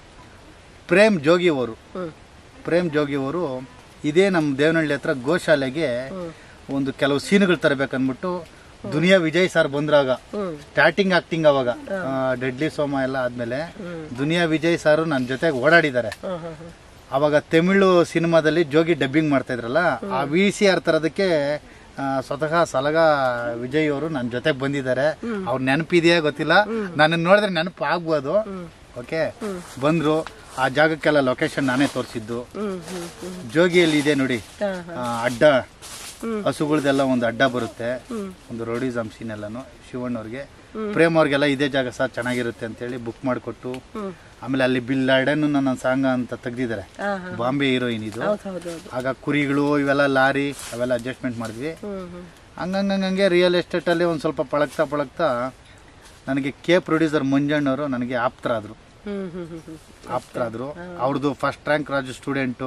ಪ್ರೇಮ್ ಜೋಗಿ ಅವರು ಹ್ಮ್ ಪ್ರೇಮ್ ಜೋಗಿ ಅವರು ಇದೇ ನಮ್ಮ ದೇವನಹಳ್ಳಿ ಹತ್ರ ಗೋಶಾಲೆಗೆ ಒಂದು ಕೆಲವು ಸೀನ್ಗಳು ತರಬೇಕನ್ಬಿಟ್ಟು ದುನಿಯಾ ವಿಜಯ್ ಸರ್ ಬಂದ್ರಾಗ ಹ್ಮ್ ಸ್ಟಾರ್ಟಿಂಗ್ ಆಕ್ಟಿಂಗ್ ಅವಾಗ ಡೆಡ್ಲಿ ಸೋಮ ಎಲ್ಲ ಆದ್ಮೇಲೆ ದುನಿಯಾ ವಿಜಯ್ ಸರ್ ನನ್ನ ಜೊತೆಗೆ ಓಡಾಡಿದ್ದಾರೆ ಹ್ಮ್ ಹ್ಮ್ ಹ್ಮ್ ಅವಾಗ ತಮಿಳು ಸಿನಿಮಾದಲ್ಲಿ ಜೋಗಿ ಡಬ್ಬಿಂಗ್ ಮಾಡ್ತಾ ಇದ್ರಲ್ಲ ಆ ವಿ ಸಿ ಆರ್ ತರೋದಕ್ಕೆ ಆ, ಸ್ವತಃ ಸಲಗ ವಿಜಯ್ ಅವರು ನನ್ನ ಜೊತೆಗೆ ಬಂದಿದ್ದಾರೆ ಅವ್ರ ನೆನಪಿದೆಯಾ ಗೊತ್ತಿಲ್ಲ ನನ್ನ ನೋಡಿದ್ರೆ ನೆನಪು ಆಗ್ಬೋದು ಓಕೆ ಬಂದ್ರು ಆ ಜಾಗಕ್ಕೆಲ್ಲ ಲೊಕೇಶನ್ ನಾನೇ ತೋರಿಸಿದ್ದು ಹ್ಮ್ ಹ್ಮ್ ಹ್ಮ್ ಜೋಗಿಯಲ್ಲಿ ಇದೆ ನೋಡಿ ಹಾ ಹಾ ಆ, ಅಡ್ಡ ಹಸುಗಳದೆಲ್ಲ ಒಂದು ಅಡ್ಡ ಬರುತ್ತೆ ಒಂದು ರೋಡಿಸಮ್ ಸೀನ್ ಎಲ್ಲಾನು ಶಿವಣ್ಣವ್ರಿಗೆ ಪ್ರೇಮ್ ಅವ್ರಿಗೆಲ್ಲ ಇದೇ ಜಾಗ ಸರ್ ಚೆನ್ನಾಗಿರುತ್ತೆ ಅಂತೇಳಿ ಬುಕ್ ಮಾಡಿಕೊಟ್ಟು ಆಮೇಲೆ ಅಲ್ಲಿ ಬಿಲ್ ಲಾರ್ಡನ್ ನನ್ನ ಸಾಂಗ್ ಅಂತ ತೆಗ್ದಿದ್ದಾರೆ ಹಾ ಹಾ ಬಾಂಬೆ ಹೀರೋಯಿನ್ ಇದು ಹೌದು ಹೌದು ಹೌದು ಆಗ ಕುರಿಗಳು ಇವೆಲ್ಲ ಲಾರಿ ಅವೆಲ್ಲ ಅಡ್ಜಸ್ಟ್ಮೆಂಟ್ ಮಾಡಿದ್ವಿ ಹ್ಮ್ ಹ್ಮ್ ಹಂಗಂಗಂಗೆ ರಿಯಲ್ ಎಸ್ಟೇಟಲ್ಲಿ ಒಂದು ಸ್ವಲ್ಪ ಪಳಗ್ತಾ ಪಳಗ್ತಾ ನನಗೆ ಕೆ ಪ್ರೊಡ್ಯೂಸರ್ ಮಂಜಣ್ಣವರು ನನಗೆ ಆಪ್ತರಾದರು ಹ್ಮ್ ಹ್ಮ್ ಹ್ಮ್ ಹ್ಮ್ ಆಪ್ತರಾದರು ಅವ್ರದ್ದು ಫಸ್ಟ್ ರ್ಯಾಂಕ್ ರಾಜು ಸ್ಟೂಡೆಂಟು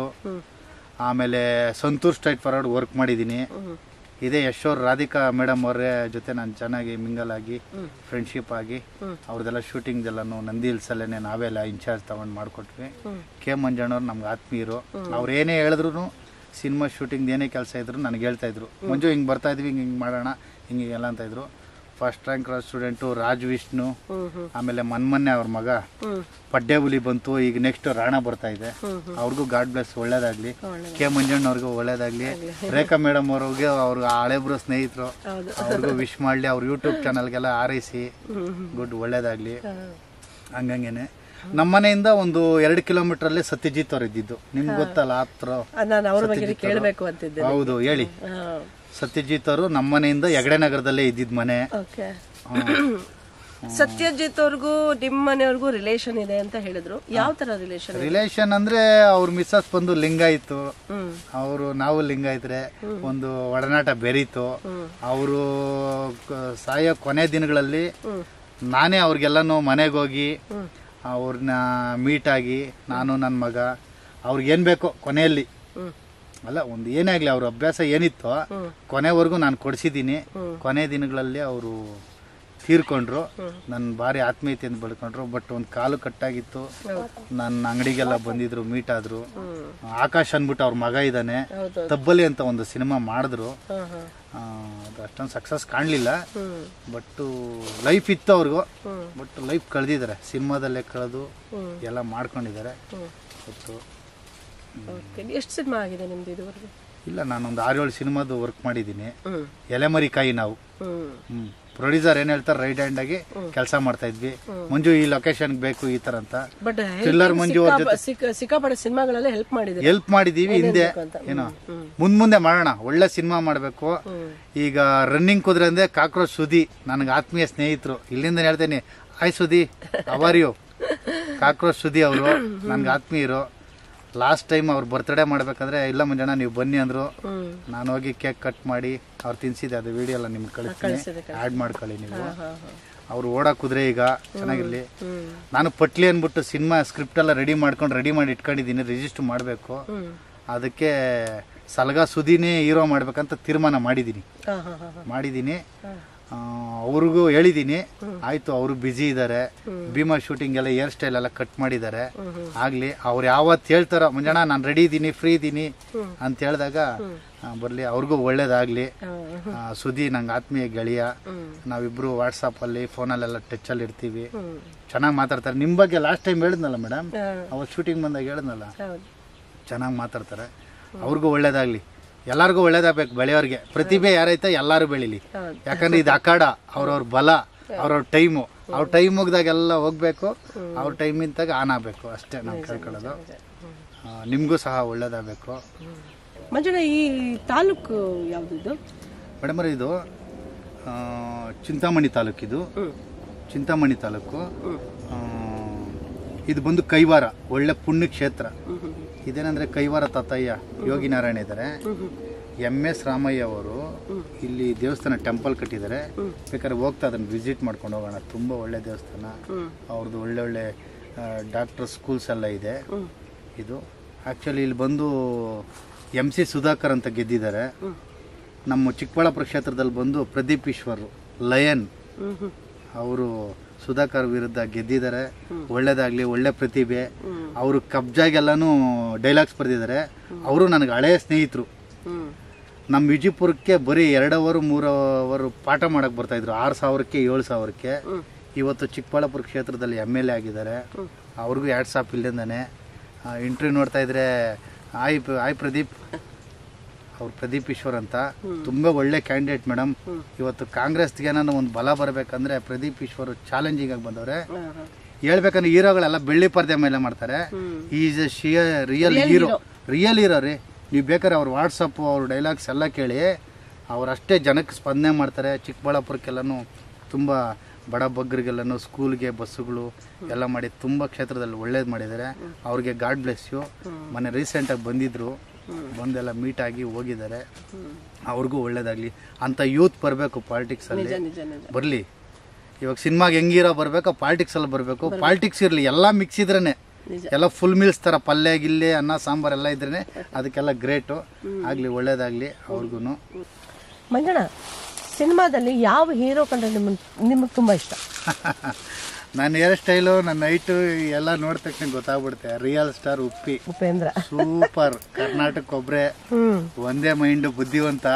ಆಮೇಲೆ ಸಂತೂರ್ ಸ್ಟ್ರೈಟ್ ಫಾರ್ವರ್ಡ್ ವರ್ಕ್ ಮಾಡಿದ್ದೀನಿ ಇದೇ ಯಶೋರ್ ರಾಧಿಕಾ ಮೇಡಮ್ ಅವರ ಜೊತೆ ನಾನು ಚೆನ್ನಾಗಿ ಮಿಂಗಲ್ ಆಗಿ ಫ್ರೆಂಡ್ಶಿಪ್ ಆಗಿ ಅವ್ರದ್ದೆಲ್ಲ ಶೂಟಿಂಗ್ ಎಲ್ಲಾನು ನಂದಿ ಹಿಲ್ಸಲ್ಲೇ ನಾವೆಲ್ಲ ಇನ್ಚಾರ್ಜ್ ತಗೊಂಡು ಮಾಡ್ಕೊಟ್ವಿ ಕೆ ಮಂಜಣ್ಣವ್ರು ನಮ್ಗೆ ಆತ್ಮೀಯರು ಅವ್ರು ಏನೇ ಹೇಳಿದ್ರು ಸಿನಿಮಾ ಶೂಟಿಂಗ್ ಏನೇ ಕೆಲಸ ಇದ್ರು ನನಗೆ ಹೇಳ್ತಾ ಇದ್ರು ಮಂಜು ಹಿಂಗೆ ಬರ್ತಾ ಇದ್ವಿ ಹಿಂಗೆ ಹಿಂಗೆ ಮಾಡೋಣ ಹಿಂಗೆ ಎಲ್ಲ ಅಂತ ಇದ್ರು first rank student Raj Vishnu ಹ್ಮ್ ಹ್ಮ್ ಆಮೇಲೆ ಮನ್ಮನ್ನೆ ಅವ್ರ ಮಗ ಹ್ಮ್ ಪಡ್ಡೆ ಹುಲಿ ಬಂತು ಈಗ ನೆಕ್ಸ್ಟ್ ರಾಣ ಬರ್ತಾ ಇದೆ ಅವ್ರಿಗೂ ಗಾಡ್ ಬ್ಲೆಸ್ ಒಳ್ಳೇದಾಗ್ಲಿ ಕೆ ಮಂಜಣ್ಣವ್ರಿಗೂ ಒಳ್ಳೇದಾಗ್ಲಿ ರೇಖಾ ಮೇಡಮ್ ಅವ್ರಿಗೆ ಅವ್ರಿಗೆ ಹಳೆಬ್ರು ಸ್ನೇಹಿತರು ಹೌದು ಅವ್ರಿಗೂ ವಿಶ್ ಮಾಡ್ಲಿ ಅವ್ರ ಯೂಟ್ಯೂಬ್ ಚಾನಲ್ಗೆಲ್ಲ ಆರೈಸಿ ಗುಡ್ ಒಳ್ಳೇದಾಗ್ಲಿ ಹಂಗಂಗೇನೆ ನಮ್ಮ ಮನೆಯಿಂದ ಒಂದು ಎರಡು ಕಿಲೋಮೀಟರ್ ಅಲ್ಲೇ ಸತ್ಯಜಿತ್ ಅವ್ರು ಇದ್ದಿದ್ದು ನಿಮ್ಗೆ ಗೊತ್ತಲ್ಲ ಆತ್ರ ಅದ್ ನಾನು ಅವ್ರ ಬಗ್ಗೆ ಕೇಳಬೇಕು ಅಂತಿದ್ದೆ ಹೌದು ಹೇಳಿ ಹಾ ಸತ್ಯಜಿತ್ ಅವರು ನಮ್ಮ ಮನೆಯಿಂದ ಹೆಗಡೆ ನಗರದಲ್ಲೇ ಇದ್ದಿದ್ ಮನೆ ಓಕೆ ಹ್ಮ್. ಸತ್ಯಜಿತ್ ಅವ್ರಿಗೂ ನಿಮ್ಮ ಮನೆಯವ್ರಿಗೂ ರಿಲೇಶನ್ ಇದೆ ಅಂತ ಹೇಳಿದ್ರು ಯಾವ ತರ ರಿಲೇಶನ್ ರಿಲೇಶನ್ ಅಂದ್ರೆ ಅವ್ರ ಮಿಸ್ಸಸ್ ಬಂದು ಲಿಂಗಾಯಿತು ಹ್ಮ್ ಅವರು ನಾವು ಲಿಂಗಾಯತ್ರೆ ಒಂದು ಒಡನಾಟ ಬೆರೀತು ಅವರು ಸಾಯೋ ಕೊನೆ ದಿನಗಳಲ್ಲಿ ನಾನೇ ಅವ್ರಿಗೆಲ್ಲನೂ ಮನೆಗೆ ಹೋಗಿ ಅವ್ರನ್ನ ಮೀಟ್ ಆಗಿ ನಾನು ನನ್ನ ಮಗ ಅವ್ರಿಗೆ ಏನ್ ಬೇಕೋ ಕೊನೆಯಲ್ಲಿ ಹ್ಮ್ ಅಲ್ಲ ಒಂದು ಏನೇ ಆಗ್ಲಿ ಅವ್ರ ಅಭ್ಯಾಸ ಏನಿತ್ತೋ ಕೊನೆವರೆಗೂ ನಾನು ಕೊಡಿಸಿದ್ದೀನಿ ಕೊನೆ ದಿನಗಳಲ್ಲಿ ಅವರು ತೀರ್ಕೊಂಡ್ರು ನನ್ನ ಭಾರಿ ಆತ್ಮೀಯತೆಯಿಂದ ಬೆಳ್ಕೊಂಡ್ರು ಬಟ್ ಒಂದು ಕಾಲು ಕಟ್ಟಾಗಿತ್ತು ನನ್ನ ಅಂಗಡಿಗೆಲ್ಲ ಬಂದಿದ್ರು ಮೀಟ್ ಆದ್ರು ಆಕಾಶ್ ಅನ್ಬಿಟ್ಟು ಅವ್ರ ಮಗ ಇದ್ದಾನೆ ಹೌದು ತಬ್ಬಲಿ ಅಂತ ಒಂದು ಸಿನಿಮಾ ಮಾಡಿದ್ರು ಹಾ ಹಾ ಆ, ಅದು ಅಷ್ಟೊಂದು ಸಕ್ಸಸ್ ಕಾಣಲಿಲ್ಲ ಹ್ಮ್ ಬಟ್ ಲೈಫ್ ಇತ್ತು ಅವ್ರಿಗೂ ಬಟ್ ಲೈಫ್ ಕಳೆದಿದ್ದಾರೆ ಸಿನಿಮಾದಲ್ಲೇ ಕಳೆದು ಎಲ್ಲ ಮಾಡ್ಕೊಂಡಿದ್ದಾರೆ ಹ್ಮ್ ಬಟ್ ಓಕೆ ಎಷ್ಟು ಸಿನಿಮಾ ಆಗಿದೆ ನಿಮ್ದು ಇದುವರೆಗೂ ಇಲ್ಲ ನಾನೊಂದು ಆರು ಏಳು ಸಿನಿಮಾದು ವರ್ಕ್ ಮಾಡಿದ್ದೀನಿ ಹ್ಮ್ ಎಲೆಮರಿಕಾಯಿ ನಾವು ಹ್ಮ್ ಹ್ಮ್ ಪ್ರೊಡ್ಯೂಸರ್ ಏನ್ ಹೇಳ್ತಾರೆ ರೈಟ್ ಹ್ಯಾಂಡ್ ಆಗಿ ಕೆಲಸ ಮಾಡ್ತಾ ಇದ್ವಿ ಮಂಜು ಈ ಲೊಕೇಶನ್ ಬೇಕು ಈ ತರ ಅಂತ ಬಟ್ Thriller ಮಂಜು ಅವ್ರ ಜೊತೆ ಸಿಕ್ಕಾಪಟ್ಟೆ ಸಿನಿಮಾಗಳೆಲ್ಲ ಹೆಲ್ಪ್ ಮಾಡಿದ್ರೆ ಹೆಲ್ಪ್ ಮಾಡಿದೀವಿ ಹಿಂದೆ ಅಂತ. ಏನೋ ಮುಂದ್ ಮುಂದೆ ಮಾಡೋಣ ಒಳ್ಳೆ ಸಿನಿಮಾ ಮಾಡಬೇಕು ಈಗ ರನ್ನಿಂಗ್ ಕುದುರೆ ಅಂದ್ರೆ ಕಾಕ್ರೋಚ್ ಸುದಿ ನನಗೆ ಆತ್ಮೀಯ ಸ್ನೇಹಿತರು ಇಲ್ಲಿಂದ ಹೇಳ್ತೇನೆ ಹಾಯ್ ಸುದಿ ಅವರ್ಯು ಕಾಕ್ರೋಚ್ ಸುದಿ ಅವರು ನನ್ಗೆ ಆತ್ಮೀಯರು ಲಾಸ್ಟ್ ಟೈಮ್ ಅವ್ರ ಬರ್ತ್ಡೇ ಮಾಡ್ಬೇಕಾದ್ರೆ ಇಲ್ಲ ಮುಂಜಾನೆ ನೀವು ಬನ್ನಿ ಅಂದ್ರು ಹ್ಮ್ ನಾನು ಹೋಗಿ ಕೇಕ್ ಕಟ್ ಮಾಡಿ ಅವ್ರು ತಿನ್ಸಿದೆ ಅದು ವಿಡಿಯೋ ಎಲ್ಲ ನಿಮ್ಗೆ ಕಳಿಸ್ತೀನಿ ಕಳಿಸಿದೆ, ಆ್ಯಡ್ ಮಾಡ್ಕೊಳ್ಳಿ ನೀವು ಹಾ ಹಾ ಅವ್ರು ಓಡಾ ಕುದುರೆ ಈಗ ಚೆನ್ನಾಗಿರ್ಲಿ ಹ್ಮ್ ನಾನು ಪಟ್ಲಿ ಅಂದ್ಬಿಟ್ಟು ಸಿನಿಮಾ ಸ್ಕ್ರಿಪ್ಟ್ ಎಲ್ಲ ರೆಡಿ ಮಾಡ್ಕೊಂಡು ರೆಡಿ ಮಾಡಿ ಇಟ್ಕೊಂಡಿದ್ದೀನಿ ರಿಜಿಸ್ಟರ್ ಮಾಡಬೇಕು ಹ್ಮ್ ಅದಕ್ಕೆ ಸಲಗ ಸುದಿನೇ ಹೀರೋ ಮಾಡ್ಬೇಕಂತ ತೀರ್ಮಾನ ಮಾಡಿದ್ದೀನಿ ಹಾ ಹಾ ಹಾ ಮಾಡಿದ್ದೀನಿ ಆ, ಅವ್ರಿಗೂ ಹೇಳಿದ್ದೀನಿ ಆಯ್ತು ಅವರು ಬ್ಯುಸಿ ಇದ್ದಾರೆ ಭೀಮಾ ಶೂಟಿಂಗ್ ಎಲ್ಲ ಹೇರ್ ಸ್ಟೈಲ್ ಎಲ್ಲ ಕಟ್ ಮಾಡಿದ್ದಾರೆ ಆಗ್ಲಿ ಅವ್ರು ಯಾವತ್ತು ಹೇಳ್ತಾರೋ ಮುಂಜಾನೆ ನಾನು ರೆಡಿ ಇದ್ದೀನಿ ಫ್ರೀ ಇದ್ದೀನಿ ಅಂತ ಹೇಳಿದಾಗ ಬರಲಿ ಅವ್ರಿಗೂ ಒಳ್ಳೇದಾಗ್ಲಿ ಆ, ಸುದಿ ನಂಗೆ ಆತ್ಮೀಯ ಗೆಳೆಯ ನಾವಿಬ್ರು ವಾಟ್ಸಪ್ಪಲ್ಲಿ ಫೋನಲ್ಲೆಲ್ಲ ಟಚ್ಚಲ್ಲಿ ಇರ್ತೀವಿ ಹ್ಮ್ ಚೆನ್ನಾಗಿ ಮಾತಾಡ್ತಾರೆ ನಿಮ್ಮ ಬಗ್ಗೆ ಲಾಸ್ಟ್ ಟೈಮ್ ಹೇಳಿದ್ನಲ್ಲ ಮೇಡಮ್ ಹಾ, ಅವತ್ತು ಶೂಟಿಂಗ್ ಬಂದಾಗ ಹೇಳಿದ್ನಲ್ಲ ಹೌದು ಚೆನ್ನಾಗಿ ಮಾತಾಡ್ತಾರೆ ಅವ್ರಿಗೂ ಒಳ್ಳೇದಾಗ್ಲಿ ಎಲ್ಲರಿಗೂ ಒಳ್ಳೇದಾಗಬೇಕು ಬೆಳೆಯೋರಿಗೆ ಪ್ರತಿಭೆ ಯಾರೈತೆ ಎಲ್ಲರೂ ಬೆಳಿಲಿ ಹೌದು. ಯಾಕಂದ್ರೆ ಇದು ಅಖಾಡ ಅವ್ರವ್ರ ಬಲ ಅವ್ರವ್ರ ಟೈಮು ಅವ್ರ ಟೈಮ್ ಮುಗ್ದಾಗೆಲ್ಲ ಹೋಗ್ಬೇಕು ಅವ್ರ ಟೈಮ್ ಇಂತಾಗ ಆನ್ ಆಗ್ಬೇಕು ಅಷ್ಟೇ ನಾವು ಕೇಳ್ಕೊಳ್ಳೋದು ಆ, ನಿಮ್ಗೂ ಸಹ ಒಳ್ಳೇದಾಗಬೇಕು ಮಂಜುಳ ಈ ತಾಲೂಕು ಯಾವ್ದು ಮೇಡಮ್ ಇದು ಆ, ಚಿಂತಾಮಣಿ ತಾಲೂಕಿದು ಹ್ಮ್ ಚಿಂತಾಮಣಿ ತಾಲೂಕು ಹ್ಮ್ ಆ, ಇದು ಬಂದು ಕೈವಾರ ಒಳ್ಳೆ ಪುಣ್ಯ ಕ್ಷೇತ್ರ ಹ್ಮ್ ಹ್ಮ್ ಇದೇನಂದ್ರೆ ಕೈವಾರ ತಾತಯ್ಯ ಯೋಗಿ ನಾರಾಯಣ ಇದ್ದಾರೆ ಹ್ಮ್ ಹ್ಮ್ ಎಂ ಎಸ್ ರಾಮಯ್ಯ ಅವರು ಇಲ್ಲಿ ದೇವಸ್ಥಾನ ಟೆಂಪಲ್ ಕಟ್ಟಿದ್ದಾರೆ ಬೇಕಾದ್ರೆ ಹೋಗ್ತಾ ಅದನ್ನ ವಿಸಿಟ್ ಮಾಡ್ಕೊಂಡು ಹೋಗೋಣ ತುಂಬ ಒಳ್ಳೆ ದೇವಸ್ಥಾನ ಹ್ಮ್ ಅವ್ರದ್ದು ಒಳ್ಳೆ ಒಳ್ಳೆ ಡಾಕ್ಟರ್ ಸ್ಕೂಲ್ಸ್ ಎಲ್ಲ ಇದೆ ಹ್ಮ್ ಇದು ಆ್ಯಕ್ಚುಲಿ ಇಲ್ಲಿ ಬಂದು ಎಂ ಸಿ ಸುಧಾಕರ್ ಅಂತ ಗೆದ್ದಿದ್ದಾರೆ ಹ್ಮ್ ನಮ್ಮ ಚಿಕ್ಕಬಳ್ಳಾಪುರ ಕ್ಷೇತ್ರದಲ್ಲಿ ಬಂದು ಪ್ರದೀಪ್ ಈಶ್ವರ್ ಲಯನ್ ಹ್ಮ್ ಹ್ಮ್ ಅವರು ಸುಧಾಕರ್ ವಿರುದ್ಧ ಗೆದ್ದಿದ್ದಾರೆ ಒಳ್ಳೇದಾಗ್ಲಿ ಒಳ್ಳೆ ಪ್ರತಿಭೆ ಹ್ಮ್. ಅವರು ಕಬ್ಜಾಗೆಲ್ಲಾನು ಡೈಲಾಗ್ಸ್ ಬರೆದಿದ್ದಾರೆ ಅವರು ನನಗೆ ಹಳೆಯ ಸ್ನೇಹಿತರು ಹ್ಮ್ ನಮ್ಮ ವಿಜಯಪುರಕ್ಕೆ ಬರೀ ಎರಡು ಅವರ್ ಮೂರು ಅವರು ಪಾಠ ಮಾಡಕ್ಕೆ ಬರ್ತಾ ಇದ್ರು ಆರು ಸಾವಿರಕ್ಕೆ ಏಳು ಸಾವಿರಕ್ಕೆ ಹ್ಮ್. ಇವತ್ತು ಚಿಕ್ಕಬಳ್ಳಾಪುರ ಕ್ಷೇತ್ರದಲ್ಲಿ ಎಮ್ ಎಲ್ ಎ ಆಗಿದ್ದಾರೆ ಅವ್ರಿಗೂ ಎರಡು ಸಾಪ್ ಇಲ್ಲಿಂದಾನೆ ಇಂಟರ್ವ್ಯೂ ನೋಡ್ತಾ ಇದ್ರೆ ಆಯ್ ಪ- ಆಯ್ ಪ್ರದೀಪ್ ಅವ್ರು ಪ್ರದೀಪ್ ಈಶ್ವರ್ ಅಂತ ತುಂಬ ಒಳ್ಳೆ ಕ್ಯಾಂಡಿಡೇಟ್ ಮೇಡಮ್ ಇವತ್ತು ಕಾಂಗ್ರೆಸ್ಗೆ ನಾನು ಒಂದು ಬಲ ಬರಬೇಕಂದ್ರೆ ಪ್ರದೀಪ್ ಈಶ್ವರ್ ಚಾಲೆಂಜಿಂಗ್ ಆಗಿ ಬಂದವ್ರೆ ಹಾ, ಹಾ. ಹೇಳ್ಬೇಕಂದ್ರೆ ಹೀರೋಗಳೆಲ್ಲ ಬೆಳ್ಳಿ ಪರ್ದೆ ಮೇಲೆ ಮಾಡ್ತಾರೆ ಹ್ಮ್. ಈಸ್ ಎ ಶಿಯ ರಿಯಲ್ ಹೀರೋ ರಿಯಲ್ ಹೀರೋ ರೀ ನೀವು ಬೇಕಾದ್ರೆ ಅವ್ರ ವಾಟ್ಸಪ್ ಅವ್ರ ಡೈಲಾಗ್ಸ್ ಎಲ್ಲ ಕೇಳಿ ಅವರಷ್ಟೇ ಜನಕ್ಕೆ ಸ್ಪಂದನೆ ಮಾಡ್ತಾರೆ ಚಿಕ್ಕಬಳ್ಳಾಪುರಕ್ಕೆಲ್ಲನೂ ತುಂಬ ಬಡ ಬಗ್ಗರಿಗೆಲ್ಲನೂ ಸ್ಕೂಲ್ಗೆ ಬಸ್ಸುಗಳು ಎಲ್ಲ ಮಾಡಿ ತುಂಬ ಕ್ಷೇತ್ರದಲ್ಲಿ ಒಳ್ಳೇದು ಮಾಡಿದ್ದಾರೆ ಅವ್ರಿಗೆ ಗಾಡ್ ಬ್ಲೆಸ್ ಯು ಮೊನ್ನೆ ರೀಸೆಂಟಾಗಿ ಬಂದಿದ್ರು ಬಂದೆಲ್ಲ ಮೀಟ್ ಆಗಿ ಹೋಗಿದ್ದಾರೆ ಅವ್ರಿಗೂ ಒಳ್ಳೇದಾಗಲಿ ಅಂಥ ಯೂತ್ ಬರಬೇಕು ಪಾಲಿಟಿಕ್ಸಲ್ಲಿ ನಿಜ ನಿಜ ನಿಜ ಬರಲಿ ಇವಾಗ ಸಿನಿಮಾಗೆ ಹೆಂಗಿರೋ ಬರಬೇಕು ಪಾಲಿಟಿಕ್ಸ್ ಅಲ್ಲಿ ಬರಬೇಕು ಪಾಲಿಟಿಕ್ಸ್ ಇರಲಿ ಎಲ್ಲ ಮಿಕ್ಸ್ ಇದ್ರೇನೆ ನಿಜ. ಎಲ್ಲ ಫುಲ್ ಮೀಲ್ಸ್ ಥರ ಪಲ್ಯ ಗಿಲ್ಲೆ ಅನ್ನ ಸಾಂಬಾರ್ ಎಲ್ಲ ಇದ್ರೇನೆ ಅದಕ್ಕೆಲ್ಲ ಗ್ರೇಟು ಆಗಲಿ ಒಳ್ಳೇದಾಗಲಿ ಅವ್ರಿಗೂ ಮಂಜಣ್ಣ ಸಿನಿಮಾದಲ್ಲಿ ಯಾವ ಹೀರೋ ಕಂಡ್ರೆ ನಿಮ್ಮನ್ ನಿಮಗೆ ತುಂಬಾ ಇಷ್ಟ ನನ್ನ ಹೇರ್ ಸ್ಟೈಲು ನನ್ನ ಹೈಟು ಎಲ್ಲ ನೋಡಿದ ತಕ್ಷಣ ಗೊತ್ತಾಗ್ಬಿಡುತ್ತೆ real star Uppi Upendra super Karnataka ಒಬ್ರೆ ಹ್ಮ್ ಒಂದೇ ಮೈಂಡ್ ಬುದ್ಧಿವಂತ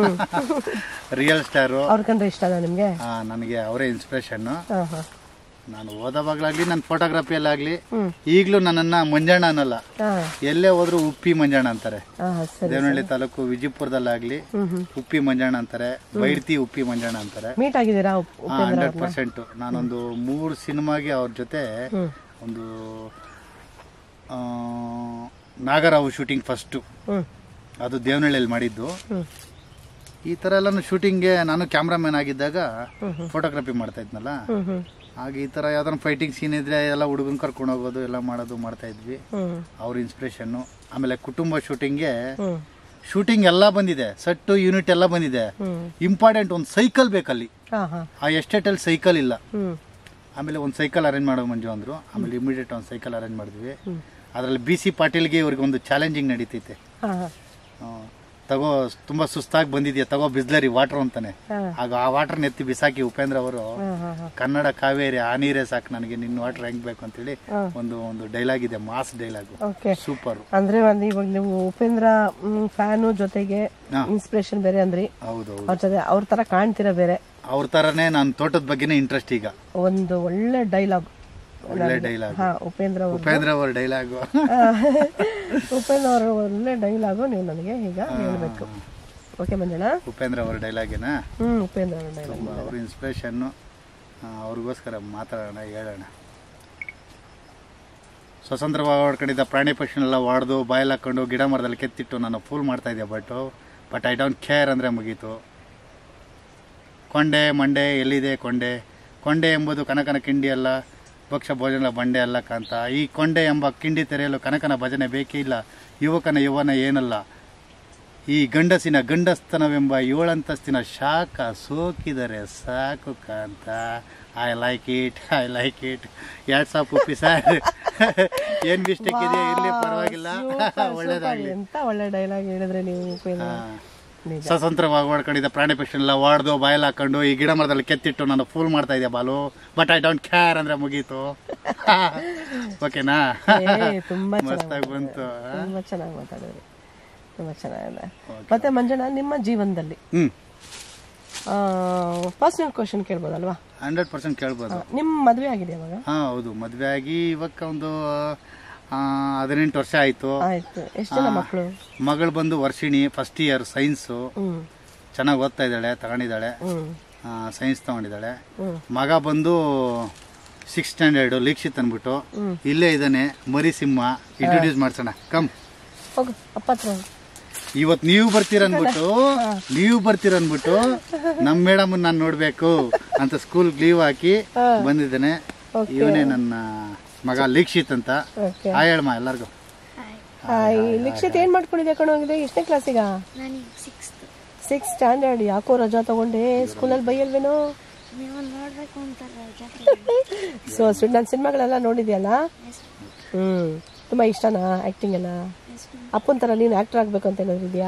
ರಿಯಲ್ ಸ್ಟಾರು ಅವ್ರ ಕಂಡ್ರೆ ಇಷ್ಟ ಅದ ನಿಮ್ಗೆ ನನಗೆ ಅವರೇ ಇನ್ಸ್ಪಿರೇಷನ್ನು ಹಾ ಹಾ ನಾನು ಓದೋವಾಗ್ಲಾಗ್ಲಿ ನನ್ನ ಫೋಟೋಗ್ರಫಿಯಲ್ಲಾಗಲಿ ಹ್ಮ್ ಈಗಲೂ ನನ್ನನ್ನು ಮಂಜಣ್ಣ ಅನ್ನಲ್ಲ ಹಾ ಎಲ್ಲೇ ಹೋದ್ರು ಉಪ್ಪಿ ಮಂಜಾಣ ಅಂತಾರೆ ಹಾ ಸರಿ ದೇವನಹಳ್ಳಿ ತಾಲೂಕು ವಿಜಯಪುರದಲ್ಲಾಗ್ಲಿ ಹ್ಮ್ ಹ್ಮ್ ಉಪ್ಪಿ ಮಂಜಾಣ ಅಂತಾರೆ ಬೈಡ್ತಿ ಉಪ್ಪಿ ಮಂಜಾಣ ಅಂತಾರೆ ಮೀಟ್ ಆಗಿದ್ದೀರಾ ಉಪ್- ಉಪೇಂದ್ರ ಹಂಡ್ರೆಡ್ ಪರ್ಸೆಂಟ್ ನಾನೊಂದು ಮೂರು ಸಿನಿಮಾಗೆ ಅವ್ರ ಜೊತೆ ಹ್ಮ್ ಒಂದು ಆ, ನಾಗರಾವು ಶೂಟಿಂಗ್ ಫಸ್ಟು ಹ್ಮ್ ಅದು ದೇವನಹಳ್ಳಿಯಲ್ಲಿ ಮಾಡಿದ್ದು ಹ್ಮ್ ಈ ಥರ ಎಲ್ಲ ಶೂಟಿಂಗ್ಗೆ ನಾನು ಕ್ಯಾಮ್ರಾಮನ್ ಆಗಿದ್ದಾಗ ಫೋಟೋಗ್ರಫಿ ಮಾಡ್ತಾ ಇದ್ನಲ್ಲ ಹ್ಮ್ ಹ್ಮ್ ಹಾಗೆ ಈ ಥರ ಯಾವ್ದಾರ ಫೈಟಿಂಗ್ ಸೀನ್ ಇದ್ರೆ ಎಲ್ಲ ಹುಡುಗನ್ ಕರ್ಕೊಂಡು ಹೋಗೋದು ಎಲ್ಲ ಮಾಡೋದು ಮಾಡ್ತಾ ಇದ್ವಿ ಹ್ಮ್ ಅವ್ರ ಇನ್ಸ್ಪಿರೇಷನ್ನು ಆಮೇಲೆ ಕುಟುಂಬ ಶೂಟಿಂಗ್ಗೆ ಹ್ಮ್ ಶೂಟಿಂಗ್ ಎಲ್ಲ ಬಂದಿದೆ ಸೆಟ್ಟು ಯೂನಿಟ್ ಎಲ್ಲ ಬಂದಿದೆ ಹ್ಮ್ ಇಂಪಾರ್ಟೆಂಟ್ ಒಂದು ಸೈಕಲ್ ಬೇಕಲ್ಲಿ ಹಾ ಹಾ ಆ ಎಸ್ಟೇಟಲ್ಲಿ ಸೈಕಲ್ ಇಲ್ಲ ಹ್ಮ್ ಆಮೇಲೆ ಒಂದು ಸೈಕಲ್ ಅರೇಂಜ್ ಮಾಡೋ ಮಂಜು ಅಂದರು ಆಮೇಲೆ ಇಮಿಡಿಯೇಟ್ ಒಂದು ಸೈಕಲ್ ಅರೇಂಜ್ ಮಾಡಿದ್ವಿ ಅದರಲ್ಲಿ ಬಿ ಸಿ ಪಾಟೀಲ್ಗೆ ಇವ್ರಿಗೆ ಒಂದು ಚಾಲೆಂಜಿಂಗ್ ನಡೀತೈತೆ ಹಾ ಹಾ ಆ, ತಗೋ ತುಂಬ ಸುಸ್ತಾಗಿ ಬಂದಿದ್ಯಾ ತಗೋ ಬಿಸ್ಲರಿ ವಾಟರ್ ಅಂತಾನೆ ಹಾ ಆಗ ಆ ವಾಟರ್ನ ಎತ್ತಿ ಬಿಸಾಕಿ ಉಪೇಂದ್ರ ಅವರು ಹಾ ಹಾ ಹಾ ಕನ್ನಡ ಕಾವೇರಿ ಆ ನೀರೇ ಸಾಕು ನನಗೆ ನಿನ್ನ ವಾಟರ್ ಹೆಂಗ್ ಬೇಕು ಅಂತೇಳಿ ಹಾ. ಒಂದು ಒಂದು ಡೈಲಾಗ್ ಇದೆ ಮಾಸ್ ಡೈಲಾಗು ಓಕೆ ಸೂಪರ್ ಅಂದ್ರೆ ಒಂದು ಇವಾಗ ನೀವು ಉಪೇಂದ್ರ ಫ್ಯಾನು ಜೊತೆಗೆ ಹಾ. ಇನ್ಸ್ಪಿರೇಷನ್ ಬೇರೆ ಅಂದ್ರಿ ಹೌದೌದು ಅವ್ರ ಜೊತೆ ಅವ್ರ ತರ ಕಾಣ್ತೀರಾ ಬೇರೆ ಅವ್ರ ಥರನೇ ನಾನು ತೋಟದ ಬಗ್ಗೆನೇ ಇಂಟ್ರೆಸ್ಟ್ ಈಗ ಒಂದು ಒಳ್ಳೆ ಡೈಲಾಗ್ ಒಳ್ಳೆ ಡೈಲಾಗ್ ಹಾ ಉಪೇಂದ್ರ ಅವರು ಉಪೇಂದ್ರ ಅವ್ರ ಡೈಲಾಗು ಉಪೇಂದ್ರ ಅವರ ಒಳ್ಳೆ ಡೈಲಾಗು ನೀವು ನನಗೆ ಈಗ ಹೇಳ್ಬೇಕು ಓಕೆ ಮಂಜಣ್ಣ ಉಪೇಂದ್ರ ಅವ್ರ ಡೈಲಾಗೇನಾ ಹ್ಮ್ ಉಪೇಂದ್ರ ಅವರ ಡೈಲಾಗ್ ತುಂಬ ಅವ್ರ ಇನ್ಸ್ಪಿರೇಷನ್ನು ಅವ್ರಿಗೋಸ್ಕರ ಮಾತಾಡೋಣ ಹೇಳೋಣ ಸ್ವತಂತ್ರ ಹೊಡ್ಕೊಂಡಿದ್ದ ಪ್ರಾಣಿ ಪಕ್ಷಿನೆಲ್ಲ ಹೊಡೆದು ಬಾಯಲ್ಲಿ ಹಾಕೊಂಡು ಗಿಡ ಮರದಲ್ಲಿ ಕೆತ್ತಿಟ್ಟು ನಾನು ಫೂಲ್ ಮಾಡ್ತಾ ಇದ್ದೆ but but I don't care ಅಂದರೆ ಮುಗೀತು ಕೊಂಡೆ ಮಂಡೆ ಎಲ್ಲಿದೆ ಕೊಂಡೆ ಕೊಂಡೆ ಎಂಬುದು ಕನಕನ ಕಿಂಡಿ ಅಲ್ಲ ಭಕ್ಷ್ಯ ಭೋಜನ ಬಂಡೆ ಅಲ್ಲ ಕಾಂತ ಈ ಕೊಂಡೆ ಎಂಬ ಕಿಂಡಿ ತೆರೆಯಲು ಕನಕನ ಭಜನೆ ಬೇಕೇ ಇಲ್ಲ ಯುವಕನ ಯುವನ ಏನಲ್ಲ ಈ ಗಂಡಸಿನ ಗಂಡಸ್ತನವೆಂಬ ಏಳಂತಸ್ತಿನ ಶಾಖ ಸೋಕಿದರೆ ಸಾಕು ಕಾಂತ I like it I like it ಎರಡು ಸಾಪ್ ಉಪ್ಪಿ ಸರ್ ಏನು ಮಿಸ್ಟೇಕ್ ಇದೆ ಇರಲಿ ಪರವಾಗಿಲ್ಲ ಒಳ್ಳೇದಾಗಲಿ ಎಂತ ಒಳ್ಳೆ ಡೈಲಾಗ್ ಹೇಳಿದ್ರೆ ನೀವು ಉಪೇಂದ್ರ ನಿಜ ಸ್ವತಂತ್ರವಾಗಿ ಓಡ್ಕೊಂಡಿದ್ದ ಪ್ರಾಣಿ ಪಕ್ಷಿನೆಲ್ಲ ಹೊಡೆದು ಬಾಯಲ್ಲಿ ಹಾಕೊಂಡು ಈ ಗಿಡ ಮರದಲ್ಲಿ ಕೆತ್ತಿಟ್ಟು ನಾನು ಫೂಲ್ ಮಾಡ್ತಾ ಇದ್ದೆ ಬಾಲು ಬಟ್ ಐ ಡೋಂಟ್ ಕೇರ್ ಅಂದ್ರೆ ಮುಗೀತು ಓಕೆನಾ ಏ, ತುಂಬಾ ಚೆನ್ನಾಗಿ ಮಸ್ತಾಗಿ ಬಂತು ತುಂಬಾ ಚೆನ್ನಾಗಿ ಮಾತಾಡಿದ್ರಿ ತುಂಬಾ ಚೆನ್ನಾಗಿದೆ ಮತ್ತೆ ಮಂಜಣ್ಣ ನಿಮ್ಮ ಜೀವನದಲ್ಲಿ ಹ್ಮ್ ಪರ್ಸನಲ್ ಕ್ವಶನ್ ಕೇಳ್ಬೋದಲ್ವಾ ಹಂಡ್ರೆಡ್ ಪರ್ಸೆಂಟ್ ಕೇಳ್ಬೋದು ನಿಮ್ಮ ಮದುವೆ ಆಗಿದೆ ಇವಾಗ ಹಾ ಹೌದು ಮದ್ವೆ ಆಗಿ ಇವಾಗ ಒಂದು ಆ, ಹದಿನೆಂಟು ವರ್ಷ ಆಯ್ತು ಆಯ್ತು ಎಷ್ಟು ಜನ ಮಕ್ಕಳು ಮಗಳು ಬಂದು ವರ್ಷಿಣಿ ಫಸ್ಟ್ ಇಯರ್ ಸೈನ್ಸು ಹ್ಮ್ ಚೆನ್ನಾಗಿ ಓದ್ತಾ ಇದ್ದಾಳೆ ತಗೊಂಡಿದ್ದಾಳೆ ಹ್ಮ್ ಸೈನ್ಸ್ ತಗೊಂಡಿದ್ದಾಳೆ ಹ್ಮ್. ಮಗ ಬಂದು ಸಿಕ್ಸ್ ಸ್ಟ್ಯಾಂಡರ್ಡ್ ಲೀಕ್ಷಿತ್ ಅಂದ್ಬಿಟ್ಟು ಇಲ್ಲೇ ಇದ್ದಾನೆ ಮರಿ ಸಿಂಹ ಇಂಟ್ರೊಡ್ಯೂಸ್ ಮಾಡ್ಸೋಣ ಕಮ್ ಹೋಗು ಅಪ್ಪ ಹತ್ರ ಹೋಗು. ಇವತ್ ನೀವು ಬರ್ತೀರ ಅನ್ಬಿಟ್ಟು ನೀವು ಬರ್ತೀರ ಅನ್ಬಿಟ್ಟು ನಮ್ ಮೇಡಮ್ ನಾನು ನೋಡ್ಬೇಕು ಅಂತ ಸ್ಕೂಲ್ ಲೀವ್ ಹಾಕಿ ಬಂದಿದ್ದೇನೆ ಇವನೇ ನನ್ನ ಮಗ ಲೀಕ್ಷಿತ್ ಅಂತ ಓಕೆ ಹಾಯ್ ಹೇಳಮ್ಮ ಎಲ್ಲರಿಗೂ ಹಾಯ್ ಲಿಕ್ಷಿತ್ ಏನ್ ಮಾಡ್ಕೊಂಡಿದ್ದೆ ಕಣೋಗಿದೆ ಎಷ್ಟನೇ ಕ್ಲಾಸಿಗ ನನಗೆ ಸಿಕ್ಸ್ತ್ ಸಿಕ್ಸ್ ಸ್ಟ್ಯಾಂಡರ್ಡ್ ಯಾಕೋ ರಜಾ ತಗೊಂಡೆ ಸ್ಕೂಲಲ್ಲಿ ಬೈಯಲ್ವೇನೋ ನೀವು ನೋಡ್ಬೇಕು ಅಂತಾರೆ ಜಾತ್ರೆ ಸೊ ನನ್ನ ಸಿನಿಮಾಗಳೆಲ್ಲ ನೋಡಿದ್ಯಲ್ಲ ಹ್ಮ್ ತುಂಬಾ ಇಷ್ಟನಾ ಆಕ್ಟಿಂಗ್ ಎಲ್ಲ ಅಪ್ಪನ ತರ ನೀನು ಆಕ್ಟರ್ ಆಗ್ಬೇಕು ಅಂತ ಏನಾದ್ರು ಇದೆಯಾ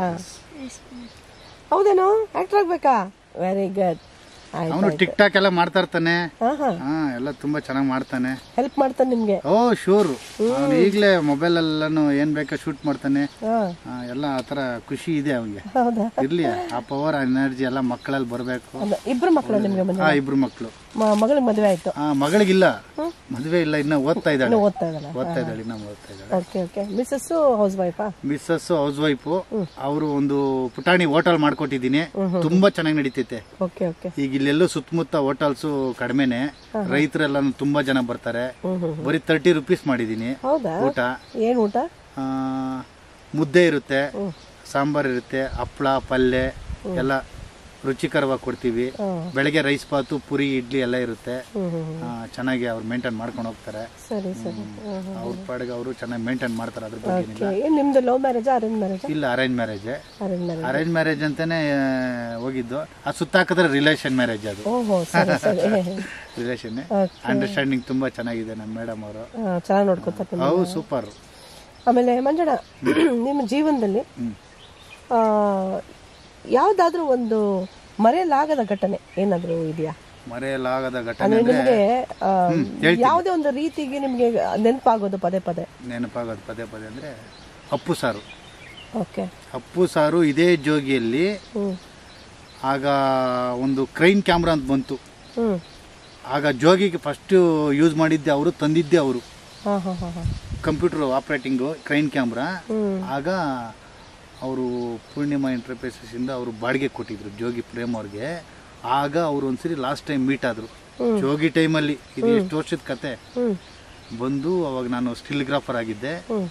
ಹೌದೇನೋ ಆಕ್ಟರ್ ಆಗ್ಬೇಕಾ ವೆರಿ ಗುಡ್ ಆಯ್ತು ಅವನು ಟಿಕ್ ಟಾಕ್ ಎಲ್ಲ ಮಾಡ್ತಾ ಇರ್ತಾನೆ ಹಾ ಹಾ ಹಾ ಎಲ್ಲ ತುಂಬಾ ಚೆನ್ನಾಗಿ ಮಾಡ್ತಾನೆ ಹೆಲ್ಪ್ ಮಾಡ್ತಾನೆ ನಿಮ್ಗೆ ಓ ಶೂರ್ ಅವನು ಈಗಲೇ ಮೊಬೈಲ್ ಎಲ್ಲಾನು ಏನ್ ಬೇಕೋ ಶೂಟ್ ಮಾಡ್ತಾನೆ ಹಾ ಆ, ಎಲ್ಲ ಆತರ ಖುಷಿ ಇದೆ ಅವನಿಗೆ ಹೌದಾ ಇರ್ಲಿ ಆ ಪವರ್ ಎನರ್ಜಿ ಎಲ್ಲ ಮಕ್ಕಳಲ್ಲಿ ಬರಬೇಕು ಹೌದಾ ಇಬ್ರು ಮಕ್ಕಳು ನಿಮ್ಗೆ ಬಂದ ಆ ಇಬ್ರು ಮಕ್ಕಳು ಮಗಳಿಗೆ ಮದುವೆ ಆಯ್ತು ಆ ಮಗಳಿಗಿಲ್ಲ ಮದುವೆ ಇಲ್ಲ ಇನ್ನ ಓದ್ತಾ ಇದ್ದಾಳೆ ಇನ್ನು ಓದ್ತಾ ಇದ್ದಾಳೆ ಓದ್ತಾ ಇದ್ದಾಳೆ ಇನ್ನ ಓದ್ತಾ ಇದ್ದಾಳೆ ಓಕೆ ಓಕೆ ಮಿಸ್ಸಸ್ ಹೌಸ್ ವೈಫಾ ಮಿಸ್ಸಸ್ ಹೌಸ್ ವೈಫ್ ಅವರು ಒಂದು ಪುಟಾಣಿ ಹೋಟೆಲ್ ಮಾಡ್ಕೊಟ್ಟಿದ್ದೀನಿ ತುಂಬಾ ಚೆನ್ನಾಗಿ ನಡೀತೈತೆ ಓಕೆ ಓಕೆ ಈಗ ಇಲ್ಲೆಲ್ಲೂ ಸುತ್ತಮುತ್ತ ಹೋಟೆಲ್ಸ್ ಕಡಿಮೆನೆ ರೈತರೆಲ್ಲ ತುಂಬಾ ಜನ ಬರ್ತಾರೆ ಬರೀ ತರ್ಟಿ ರುಪೀಸ್ ಮಾಡಿದೀನಿ ಹೌದಾ ಊಟ ಏನ್ ಊಟ ಆ, ಮುದ್ದೆ ಇರುತ್ತೆ ಸಾಂಬಾರ್ ಇರುತ್ತೆ ಹಪ್ಪಳ ಪಲ್ಯ ಎಲ್ಲ ರುಚಿಕರವಾಗಿ ಕೊಡ್ತೀವಿ ಹ್ಮ್. ಬೆಳಗ್ಗೆ ರೈಸ್ ಬಾತು ಪುರಿ ಇಡ್ಲಿ ಎಲ್ಲ ಇರುತ್ತೆ ಹ್ಮ್ ಹ್ಮ್ ಹ್ಮ್. ಆ, ಚೆನ್ನಾಗಿ ಅವ್ರು ಮೇಂಟೈನ್ ಮಾಡ್ಕೊಂಡು ಹೋಗ್ತಾರೆ ಸರಿ ಸರಿ ಅವ್ರ ಪಾಡಿಗೆ ಅವರು ಚೆನ್ನಾಗಿ ಮೇಂಟೈನ್ ಮಾಡ್ತಾರೆ ಅದ್ರ ಬಗ್ಗೆ ಏನಿಲ್ಲ. ಓಕೆ ನಿಮ್ದು ಲವ್ ಮ್ಯಾರೇಜಾ ಅರೇಂಜ್ ಮ್ಯಾರೇಜಾ ಇಲ್ಲ arrange marriage arrange marriage arrange marriage ಅಂತಾನೆ ಆ, ಹೋಗಿದ್ದು ಅದು ಸುತ್ತಾಕಿದ್ರೆ ರಿಲೇಷನ್ ಮ್ಯಾರೇಜ್ ಅದು ಓಹೋ ಸರಿ ಸರಿ ರಿಲೇಷನ್ Okay. ಅಂಡರ್ಸ್ಟ್ಯಾಂಡಿಂಗ್ ತುಂಬಾ ಚೆನ್ನಾಗಿದೆ ನಮ್ಮ ಮೇಡಮ್ ಅವರು ಚೆನ್ನಾಗಿ ನೋಡ್ಕೊತಾರೆ ನಿಮ್ಗೆ. ಅವು ಸೂಪರ್ ಆಮೇಲೆ ಮಂಜಣ್ಣ ನಿಮ್ಮ ಜೀವನದಲ್ಲಿ ಆ, ಯಾವ್ದಾದ್ರೂ ಒಂದು ಮರೆಯಲಾಗದ ಘಟನೆ ಏನಾದ್ರೂ ಇದೆಯಾ ಮರೆಯಲಾಗದ ಘಟನೆ ಅಂದ್ರೆ ಅಂದ್ರೆ ನಿಮ್ಗೆ ಆ, ಯಾವುದೇ ಒಂದು ರೀತಿಗೆ ನಿಮ್ಗೆ ನೆನಪಾಗೋದು ಪದೇ ಪದೇ ನೆನಪಾಗೋದು ಪದೇ ಪದೇ ಅಂದ್ರೆ ಅಪ್ಪು ಸಾರು ಓಕೆ ಅಪ್ಪು ಸಾರು ಇದೇ ಜೋಗಿಯಲ್ಲಿ ಹ್ಮ್ ಆಗ ಒಂದು ಕ್ರೈನ್ ಕ್ಯಾಮ್ರಾ ಅಂತ ಬಂತು ಹ್ಮ್ ಆಗ ಜೋಗಿಗೆ ಫಸ್ಟ್ ಯೂಸ್ ಮಾಡಿದ್ದೆ ಅವರು ತಂದಿದ್ದೆ ಅವರು ಹಾ ಹಾ ಹಾ ಹಾ ಕಂಪ್ಯೂಟರ್ ಆಪರೇಟಿಂಗು ಕ್ರೈನ್ ಕ್ಯಾಮ್ರಾ ಹ್ಮ್ ಆಗ ಅವರು ಪೂರ್ಣಿಮಾ ಎಂಟರ್ಪ್ರೈಸಸ್ ಇಂದ ಅವರು ಬಾಡಿಗೆ ಕೊಟ್ಟಿದ್ರು ಜೋಗಿ ಪ್ರೇಮ್ ಅವ್ರಿಗೆ ಆಗ ಅವ್ರು ಒಂದ್ಸರಿ ಲಾಸ್ಟ್ ಟೈಮ್ ಮೀಟ್ ಆದ್ರು ಜೋಗಿ ಟೈಮಲ್ಲಿ ಇದು ಎಷ್ಟು ವರ್ಷದ ಕತೆ ಹ್ಮ್ ಬಂದು ಅವಾಗ ನಾನು ಸ್ಟಿಲ್ಗ್ರಾಫರ್ ಆಗಿದ್ದೆ ಹ್ಮ್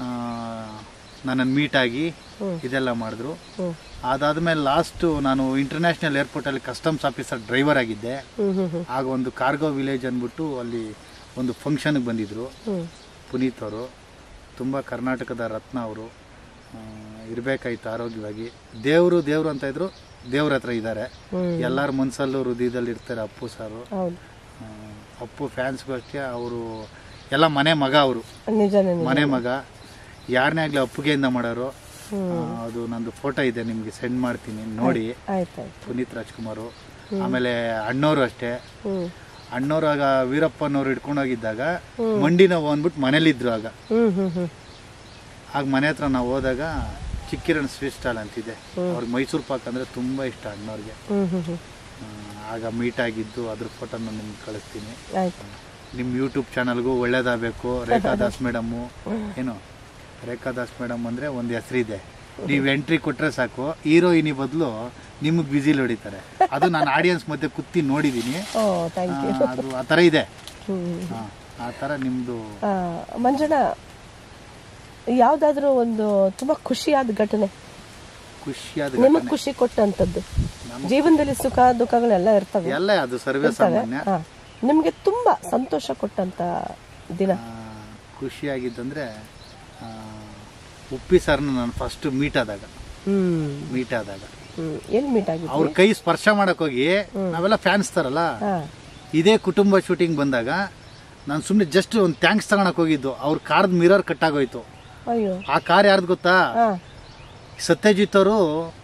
ನನ್ನನ್ನು ಮೀಟ್ ಆಗಿ ಇದೆಲ್ಲ ಮಾಡಿದ್ರು ಹ್ಮ್ ಅದಾದ್ಮೇಲೆ ಲಾಸ್ಟ್ ನಾನು ಇಂಟರ್ನ್ಯಾಷನಲ್ ಏರ್ಪೋರ್ಟಲ್ಲಿ ಕಸ್ಟಮ್ಸ್ ಆಫೀಸರ್ ಡ್ರೈವರ್ ಆಗಿದ್ದೆ ಹ್ಮ್ ಹ್ಮ್ ಹ್ಮ್ ಆಗ ಒಂದು ಕಾರ್ಗೋ ವಿಲೇಜ್ ಅಂದ್ಬಿಟ್ಟು ಅಲ್ಲಿ ಒಂದು ಫಂಕ್ಷನ್ಗೆ ಬಂದಿದ್ರು ಹ್ಮ್ ಪುನೀತ್ ಅವರು ತುಂಬ ಕರ್ನಾಟಕದ ರತ್ನ ಅವರು ಇರಬೇಕಾಯ್ತು ಆರೋಗ್ಯವಾಗಿ ದೇವರು ದೇವರು ಅಂತ ಇದ್ರು ದೇವ್ರ ಹತ್ರ ಇದ್ದಾರೆ ಹ್ಮ್. ಎಲ್ಲರ ಮನಸ್ಸಲ್ಲೂ ಹೃದಯದಲ್ಲಿ ಇರ್ತಾರೆ ಅಪ್ಪು ಸಾರು ಹೌದು ಆ, ಅಪ್ಪು ಫ್ಯಾನ್ಸ್ಗೂ ಅಷ್ಟೇ ಅವರು ಎಲ್ಲ ಮನೆ ಮಗ ಅವರು ನಿಜನೇ ನಿಜ ಮನೆ ಮಗ ಯಾರನ್ನೇ ಆಗಲಿ ಅಪ್ಪುಗೆಯಿಂದ ಮಾಡೋರು ಆ, ಅದು ನಂದು ಫೋಟೋ ಇದೆ ನಿಮಗೆ ಸೆಂಡ್ ಮಾಡ್ತೀನಿ ನೋಡಿ ಆಯ್ತಾಯ್ತು ಪುನೀತ್ ರಾಜ್ಕುಮಾರು ಆಮೇಲೆ ಅಣ್ಣವರು ಅಷ್ಟೇ ಹ್ಮ್ ಅಣ್ಣವ್ರು ಆಗ ವೀರಪ್ಪನವ್ರು ಹಿಡ್ಕೊಂಡು ಹೋಗಿದ್ದಾಗ ಮಂಡಿ ನೋವು ಅಂದ್ಬಿಟ್ಟು ಮನೇಲಿದ್ರು ಆಗ ಹ್ಮ್ ಹ್ಮ್ ಹ್ಮ್ ಆಗ ಮನೆ ಹತ್ರ ನಾವು ಹೋದಾಗ ಚಿಕ್ಕಿರಣ್ ಸ್ವೀಟ್ ಸ್ಟಾಲ್ ಅಂತಿದೆ ಅವ್ರಿಗೆ ಮೈಸೂರು ಪಾಕ್ ಅಂದ್ರೆ ತುಂಬಾ ಇಷ್ಟ ಅಣ್ಣವ್ರಿಗೆ ಹ್ಮ್ ಹ್ಮ್ ಹ್ಮ್ ಆ, ಆಗ ಮೀಟ್ ಆಗಿದ್ದು ಅದ್ರ ಫೋಟೋನ ನಿಮ್ಗೆ ಕಳಿಸ್ತೀನಿ ಆಯ್ತು ನಿಮ್ಮ ಯೂಟ್ಯೂಬ್ ಚಾನಲ್ಗೂ ಒಳ್ಳೇದಾಗಬೇಕು ರೇಖಾದಾಸ್ ಮೇಡಮ್ಮು ಏನು ರೇಖಾದಾಸ್ ಮೇಡಮ್ ಅಂದರೆ ಒಂದು ಹೆಸರಿದೆ ನೀವು ಎಂಟ್ರಿ ಕೊಟ್ಟರೆ ಸಾಕು ಹೀರೋಯಿನಿ ಬದಲು ನಿಮಗೆ ಬಿಸಿಲ್ ಹೊಡಿತಾರೆ ಅದು ನಾನು ಆಡಿಯನ್ಸ್ ಮಧ್ಯೆ ಕುತ್ತಿ ನೋಡಿದ್ದೀನಿ ಓ ಥ್ಯಾಂಕ್ ಯು ಆ, ಅದು ಆ ಥರ ಇದೆ ಹ್ಮ್ ಆ, ಆ ಥರ ನಿಮ್ಮದು ಆ, ಮಂಜಣ್ಣ ಯಾವ್ದಾದ್ರು ಒಂದು ತುಂಬಾ ಖುಷಿಯಾದ ಘಟನೆ ಖುಷಿಯಾದ ನಿಮಗ್ ಖುಷಿ ಕೊಟ್ಟಂತದ್ದು ಜೀವನದಲ್ಲಿ ಸುಖ ದುಃಖಗಳೆಲ್ಲ ಇರ್ತವೆ ಎಲ್ಲ ಅದು ಸರ್ವೇ ಸಾಮಾನ್ಯ ಹಾ. ನಿಮ್ಗೆ ತುಂಬಾ ಸಂತೋಷ ಕೊಟ್ಟಂತ ದಿನ ಆ, ಖುಷಿಯಾಗಿದ್ದಂದ್ರೆ ಆ, ಉಪ್ಪಿ ಸರ್ನ ನಾನು ಫಸ್ಟ್ ಮೀಟ್ ಆದಾಗ ಹ್ಮ್ ಮೀಟ್ ಆದಾಗ ಹ್ಮ್ ಎಲ್ಲಿ ಮೀಟ್ ಆಗಿದ್ದು ಅವ್ರ ಕೈ ಸ್ಪರ್ಶ ಮಾಡಕ್ ಹೋಗಿ ನಾವೆಲ್ಲ ಫ್ಯಾನ್ಸ್ ತರಲ್ಲ ಹಾ ಇದೇ ಕುಟುಂಬ ಶೂಟಿಂಗ್ ಬಂದಾಗ ನಾನು ಸುಮ್ಮನೆ ಜಸ್ಟ್ ಒಂದು ಥ್ಯಾಂಕ್ಸ್ ತಗೊಳಕ್ ಹೋಗಿದ್ದು ಅವ್ರ ಕಾರ್ದ ಮಿರರ್ ಕಟ್ಟಾಗೋಯ್ತು ಅಯ್ಯೋ ಆ ಕಾರ್ ಯಾರ್ದು ಗೊತ್ತಾ ಹಾ ಸತ್ಯಜಿತ್ ಅವರು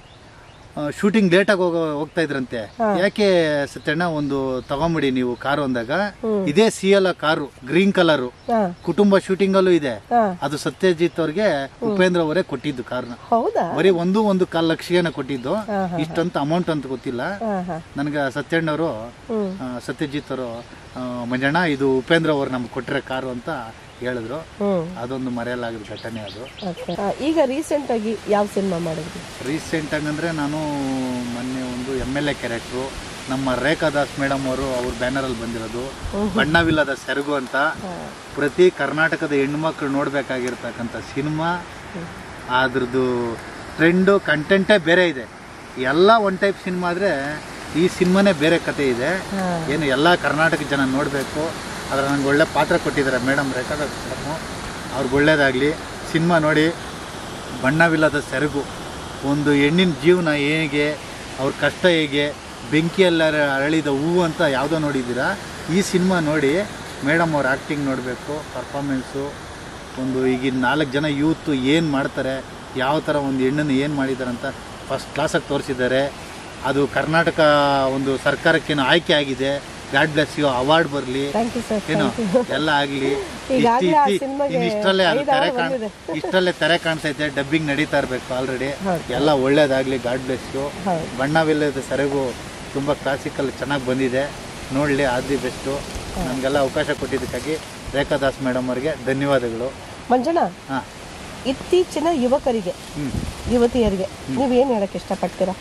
ಶೂಟಿಂಗ್ ಲೇಟ್ ಆಗಿ ಹೋಗೋ ಹೋಗ್ತಾ ಇದ್ರಂತೆ ಯಾಕೆ ಸತ್ಯಣ್ಣ ಒಂದು ತಗೊಂಬಿಡಿ ನೀವು ಕಾರು ಅಂದಾಗ ಇದೇ C L car green colour ಹಾ ಕುಟುಂಬ ಶೂಟಿಂಗ್ ಅಲ್ಲೂ ಇದೆ ಹಾ ಅದು ಸತ್ಯಜಿತ್ ಅವ್ರಿಗೆ ಉಪೇಂದ್ರ ಅವರೇ ಕೊಟ್ಟಿದ್ದು ಕಾರ್ನ ಹೌದಾ ಬರೀ ಒಂದು ಒಂದು ಕಾಲ್ ಲಕ್ಷನ ಕೊಟ್ಟಿದ್ದು ಹಾ, ಇಷ್ಟಂತ ಅಮೌಂಟ್ ಅಂತ ಗೊತ್ತಿಲ್ಲ ಹಾ ಹಾ ನನಗೆ ಸತ್ಯಣ್ಣವರು ಹ್ಮ್ ಆ, ಸತ್ಯಜಿತ್ ಅವರು ಆ, ಮಂಜಣ್ಣ ಇದು ಉಪೇಂದ್ರ ಅವರು ನಮ್ಗೆ ಕೊಟ್ಟಿರೋ ಕಾರು ಅಂತ ಹೇಳಿದ್ರು ಹ್ಮ್ ಅದೊಂದು ಮರೆಯಲಾಗದ ಘಟನೆ ಅದು Okay. ಆ, ಈಗ ರೀಸೆಂಟ್ ಆಗಿ ಯಾವ ಸಿನಿಮಾ ಮಾಡಿದ್ರಿ ರೀಸೆಂಟ್ ಆಗಂದ್ರೆ ನಾನು ಮೊನ್ನೆ ಒಂದು ಎಮ್ ಎಲ್ ಎ ಕ್ಯಾರೆಕ್ಟ್ರು ನಮ್ಮ ರೇಖಾದಾಸ್ ಮೇಡಮ್ ಅವರು ಅವ್ರ ಬ್ಯಾನರಲ್ಲಿ ಬಂದಿರೋದು ಬಣ್ಣವಿಲ್ಲದ ಸೆರಗು ಅಂತ ಪ್ರತಿ ಕರ್ನಾಟಕದ ಹೆಣ್ಮಕ್ಳು ನೋಡ್ಬೇಕಾಗಿರ್ತಕ್ಕಂಥ ಸಿನಿಮಾ ಅದ್ರದ್ದು ಟ್ರೆಂಡು ಕಂಟೆಂಟೇ ಬೇರೆ ಇದೆ ಎಲ್ಲ ಒನ್ ಟೈಪ್ ಸಿನಿಮಾ ಆದರೆ ಈ ಸಿನಿಮಾನೇ ಬೇರೆ ಕತೆ ಇದೆ ಹಾ. ಏನು ಎಲ್ಲ ಕರ್ನಾಟಕ ಜನ ನೋಡಬೇಕು ಅದ್ರ ನಂಗೆ ಒಳ್ಳೆ ಪಾತ್ರ ಕೊಟ್ಟಿದ್ದಾರೆ ಮೇಡಮ್ ರೇಖಾದಾಸ್ ಮೇಡಮು ಅವ್ರಿಗೆ ಒಳ್ಳೇದಾಗಲಿ ಸಿನಿಮಾ ನೋಡಿ ಬಣ್ಣವಿಲ್ಲದ ಸೆರಗು ಒಂದು ಹೆಣ್ಣಿನ ಜೀವನ ಹೇಗೆ ಅವ್ರ ಕಷ್ಟ ಹೇಗೆ ಬೆಂಕಿಯಲ್ಲ ಅರಳಿದ ಹೂವು ಅಂತ ಯಾವುದೋ ನೋಡಿದ್ದೀರಾ ಈ ಸಿನಿಮಾ ನೋಡಿ ಮೇಡಮ್ ಅವ್ರ ಆ್ಯಕ್ಟಿಂಗ್ ನೋಡಬೇಕು ಪರ್ಫಾರ್ಮೆನ್ಸು ಒಂದು ಈಗಿನ ನಾಲ್ಕು ಜನ ಯೂತು ಏನು ಮಾಡ್ತಾರೆ ಯಾವ ಥರ ಒಂದು ಹೆಣ್ಣನ್ನು ಏನು ಮಾಡಿದ್ದಾರೆ ಅಂತ ಫಸ್ಟ್ ಕ್ಲಾಸಾಗಿ ತೋರಿಸಿದ್ದಾರೆ ಅದು ಕರ್ನಾಟಕ ಒಂದು ಸರ್ಕಾರಕ್ಕೇನು ಆಯ್ಕೆ ಆಗಿದೆ ಗಾಡ್ ಬ್ಲೆಸ್ ಯು ಅವಾರ್ಡ್ ಬರಲಿ ಥ್ಯಾಂಕ್ ಯು ಸರ್ ಏನು ಎಲ್ಲ ಆಗ್ಲಿ ಈಗಾಗ್ಲೇ ಆ ಸಿನಿಮಾಗೆ ಇಷ್ಟಲ್ಲೇ ಅದು ಐದು ತೆರೆ hour ಕಾಣ್ ಬಂದಿದೆ. ಇಷ್ಟಲ್ಲೇ ತೆರೆ ಕಾಣ್ತೈತೆ ಡಬ್ಬಿಂಗ್ ನಡೀತಾ ಇರ್ಬೇಕು ಆಲ್ರೆಡಿ ಹೌದು. ಎಲ್ಲ ಒಳ್ಳೇದಾಗ್ಲಿ ಗಾಡ್ ಬ್ಲೆಸ್ ಯು ಹೌದು ಬಣ್ಣವಿಲ್ಲದ ಸೆರಗು ತುಂಬ ಕ್ಲಾಸಿಕಲ್ ಚೆನ್ನಾಗಿ ಬಂದಿದೆ ನೋಡಲಿ ಆಲ್ ದಿ ಬೆಸ್ಟು ನಮಗೆಲ್ಲ ಅವಕಾಶ ಕೊಟ್ಟಿದ್ದಕ್ಕಾಗಿ ರೇಖಾದಾಸ್ ಮೇಡಮ್ ಅವರಿಗೆ ಧನ್ಯವಾದಗಳು ಮಂಜಣ್ಣ ಹಾಂ ಇತ್ತೀಚಿನ ಯುವಕರಿಗೆ ಹ್ಞೂ ಯುವತಿಯರಿಗೆ ನೀವೇನ್ ಹೇಳಕ್ ಇಷ್ಟಪಡ್ತೀರಾ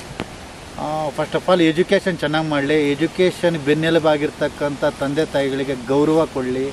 ಫಸ್ಟ್ ಆಫ್ ಆಲ್ ಎಜುಕೇಷನ್ ಚೆನ್ನಾಗಿ ಮಾಡಲಿ ಎಜುಕೇಷನ್ ಬೆನ್ನೆಲುಬಾಗಿರ್ತಕ್ಕಂಥ ತಂದೆ ತಾಯಿಗಳಿಗೆ ಗೌರವ ಕೊಡಲಿ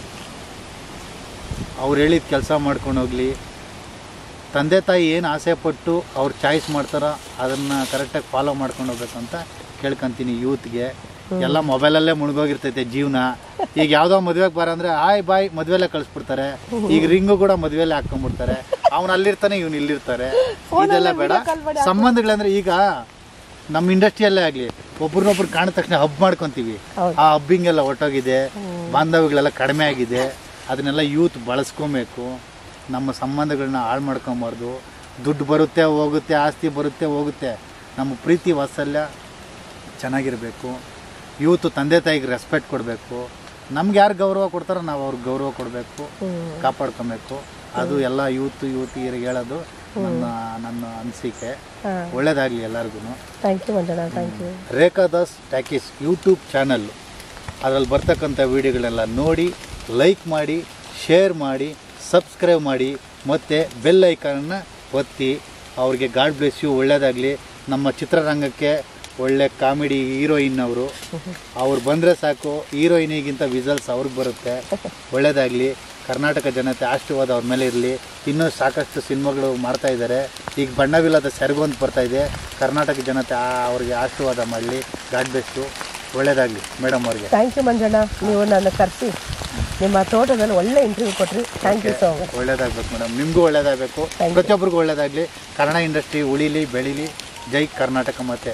ಅವ್ರು ಹೇಳಿದ ಕೆಲಸ ಮಾಡ್ಕೊಂಡು ಹೋಗಲಿ ತಂದೆ ತಾಯಿ ಏನು ಆಸೆ ಪಟ್ಟು ಅವ್ರು ಚಾಯ್ಸ್ ಮಾಡ್ತಾರೋ ಅದನ್ನು ಕರೆಕ್ಟಾಗಿ ಫಾಲೋ ಮಾಡ್ಕೊಂಡು ಹೋಗ್ಬೇಕು ಅಂತ ಕೇಳ್ಕೊಂತೀನಿ ಯೂತ್ಗೆ ಎಲ್ಲ ಮೊಬೈಲಲ್ಲೇ ಮುಳುಗೋಗಿರ್ತೈತೆ ಜೀವನ ಈಗ ಯಾವುದೋ ಮದುವೆಗೆ ಬರ ಅಂದರೆ ಆಯ್ ಬಾಯ್ ಮದುವೆಲ್ಲೇ ಕಳಿಸ್ಬಿಡ್ತಾರೆ ಈಗ ರಿಂಗು ಕೂಡ ಮದುವೆಲ್ಲೇ ಹಾಕೊಂಡ್ಬಿಡ್ತಾರೆ ಅವ್ನು ಅಲ್ಲಿರ್ತಾನೆ ಇವ್ನು ಇಲ್ಲಿರ್ತಾರೆ ಇದೆಲ್ಲ ಬೇಡ ಸಂಬಂಧಗಳಂದ್ರೆ ಈಗ ನಮ್ಮ ಇಂಡಸ್ಟ್ರಿಯಲ್ಲೇ ಆಗಲಿ ಒಬ್ರನ್ನೊಬ್ರು ಕಾಣಿದ ತಕ್ಷಣ ಹಬ್ ಮಾಡ್ಕೊಂತೀವಿ ಹೌದು. ಆ ಹಬ್ಬಿಂಗೆಲ್ಲ ಒಟ್ಟೋಗಿದೆ ಬಾಂಧವ್ಯಗಳೆಲ್ಲ ಕಡಿಮೆ ಆಗಿದೆ ಅದನ್ನೆಲ್ಲ ಯೂತ್ ಬಳಸ್ಕೊಬೇಕು ನಮ್ಮ ಸಂಬಂಧಗಳನ್ನ ಹಾಳು ಮಾಡ್ಕೊಬಾರ್ದು ದುಡ್ಡು ಬರುತ್ತೆ ಹೋಗುತ್ತೆ ಆಸ್ತಿ ಬರುತ್ತೆ ಹೋಗುತ್ತೆ ನಮ್ಮ ಪ್ರೀತಿ ವಾತ್ಸಲ್ಯ ಚೆನ್ನಾಗಿರಬೇಕು ಯೂತ್ ತಂದೆ ತಾಯಿಗೆ ರೆಸ್ಪೆಕ್ಟ್ ಕೊಡಬೇಕು ನಮ್ಗೆ ಯಾರು ಗೌರವ ಕೊಡ್ತಾರೋ ನಾವು ಅವ್ರಿಗೆ ಗೌರವ ಕೊಡಬೇಕು ಕಾಪಾಡ್ಕೊಬೇಕು ಅದು ಎಲ್ಲ ಯೂತ್ ಯೂತಿಯರಿಗೆ ಹೇಳೋದು ನನ್ನ ನನ್ನ ಅನಿಸಿಕೆ ಹಾ ಒಳ್ಳೇದಾಗಲಿ ಎಲ್ಲರಿಗೂ thank you Manjanna thank you Rekha Das talkies YouTube channel ಅದರಲ್ಲಿ ಬರ್ತಕ್ಕಂಥ ವಿಡಿಯೋಗಳೆಲ್ಲ ನೋಡಿ ಲೈಕ್ ಮಾಡಿ ಶೇರ್ ಮಾಡಿ ಸಬ್ಸ್ಕ್ರೈಬ್ ಮಾಡಿ ಮತ್ತು ಬೆಲ್ ಐಕಾನನ್ನು ಒತ್ತಿ ಅವ್ರಿಗೆ ಗಾಡ್ ಬ್ಲೆಸ್ ಯು ಒಳ್ಳೇದಾಗಲಿ ನಮ್ಮ ಚಿತ್ರರಂಗಕ್ಕೆ ಒಳ್ಳೆ ಕಾಮಿಡಿ ಹೀರೋಯಿನ್ ಅವರು ಅವ್ರು ಬಂದರೆ ಸಾಕು ಹೀರೋಯಿನಿಗಿಂತ ವಿಸಲ್ಸ್ ಅವ್ರಿಗೆ ಬರುತ್ತೆ ಒಳ್ಳೇದಾಗಲಿ ಕರ್ನಾಟಕ ಜನತೆ ಆಶೀರ್ವಾದ ಅವ್ರ ಮೇಲೆ ಇರಲಿ ಇನ್ನೂ ಸಾಕಷ್ಟು ಸಿನಿಮಾಗಳು ಮಾಡ್ತಾ ಇದ್ದಾರೆ ಈಗ ಬಣ್ಣವಿಲ್ಲದ ಸೆರಗು ಅಂತ ಬರ್ತಾ ಇದೆ ಕರ್ನಾಟಕ ಜನತೆ ಆ- ಅವ್ರಿಗೆ ಆಶೀರ್ವಾದ ಮಾಡಲಿ ಗಾಡ್ ಬೆಸ್ಟು ಒಳ್ಳೇದಾಗಲಿ ಮೇಡಮ್ ಅವ್ರಿಗೆ ಥ್ಯಾಂಕ್ ಯು ಮಂಜಣ್ಣ ನೀವು ನನ್ನ ಕರೆಸಿ ನಿಮ್ಮ ತೋಟದಲ್ಲಿ ಒಳ್ಳೆ ಇಂಟರ್ವ್ಯೂ ಕೊಟ್ರಿ ಥ್ಯಾಂಕ್ ಯು ಸೋ ಮಚ್ ಒಳ್ಳೇದಾಗಬೇಕು ಮೇಡಮ್ ನಿಮಗೂ ಒಳ್ಳೇದಾಗಬೇಕು Thank you. ಪ್ರತಿಯೊಬ್ಬರಿಗೂ ಒಳ್ಳೇದಾಗಲಿ ಕನ್ನಡ ಇಂಡಸ್ಟ್ರಿ ಉಳಿಲಿ ಬೆಳೀಲಿ ಜೈ ಕರ್ನಾಟಕ ಮತ್ತೆ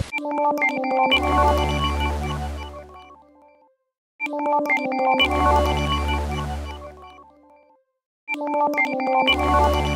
Thank you.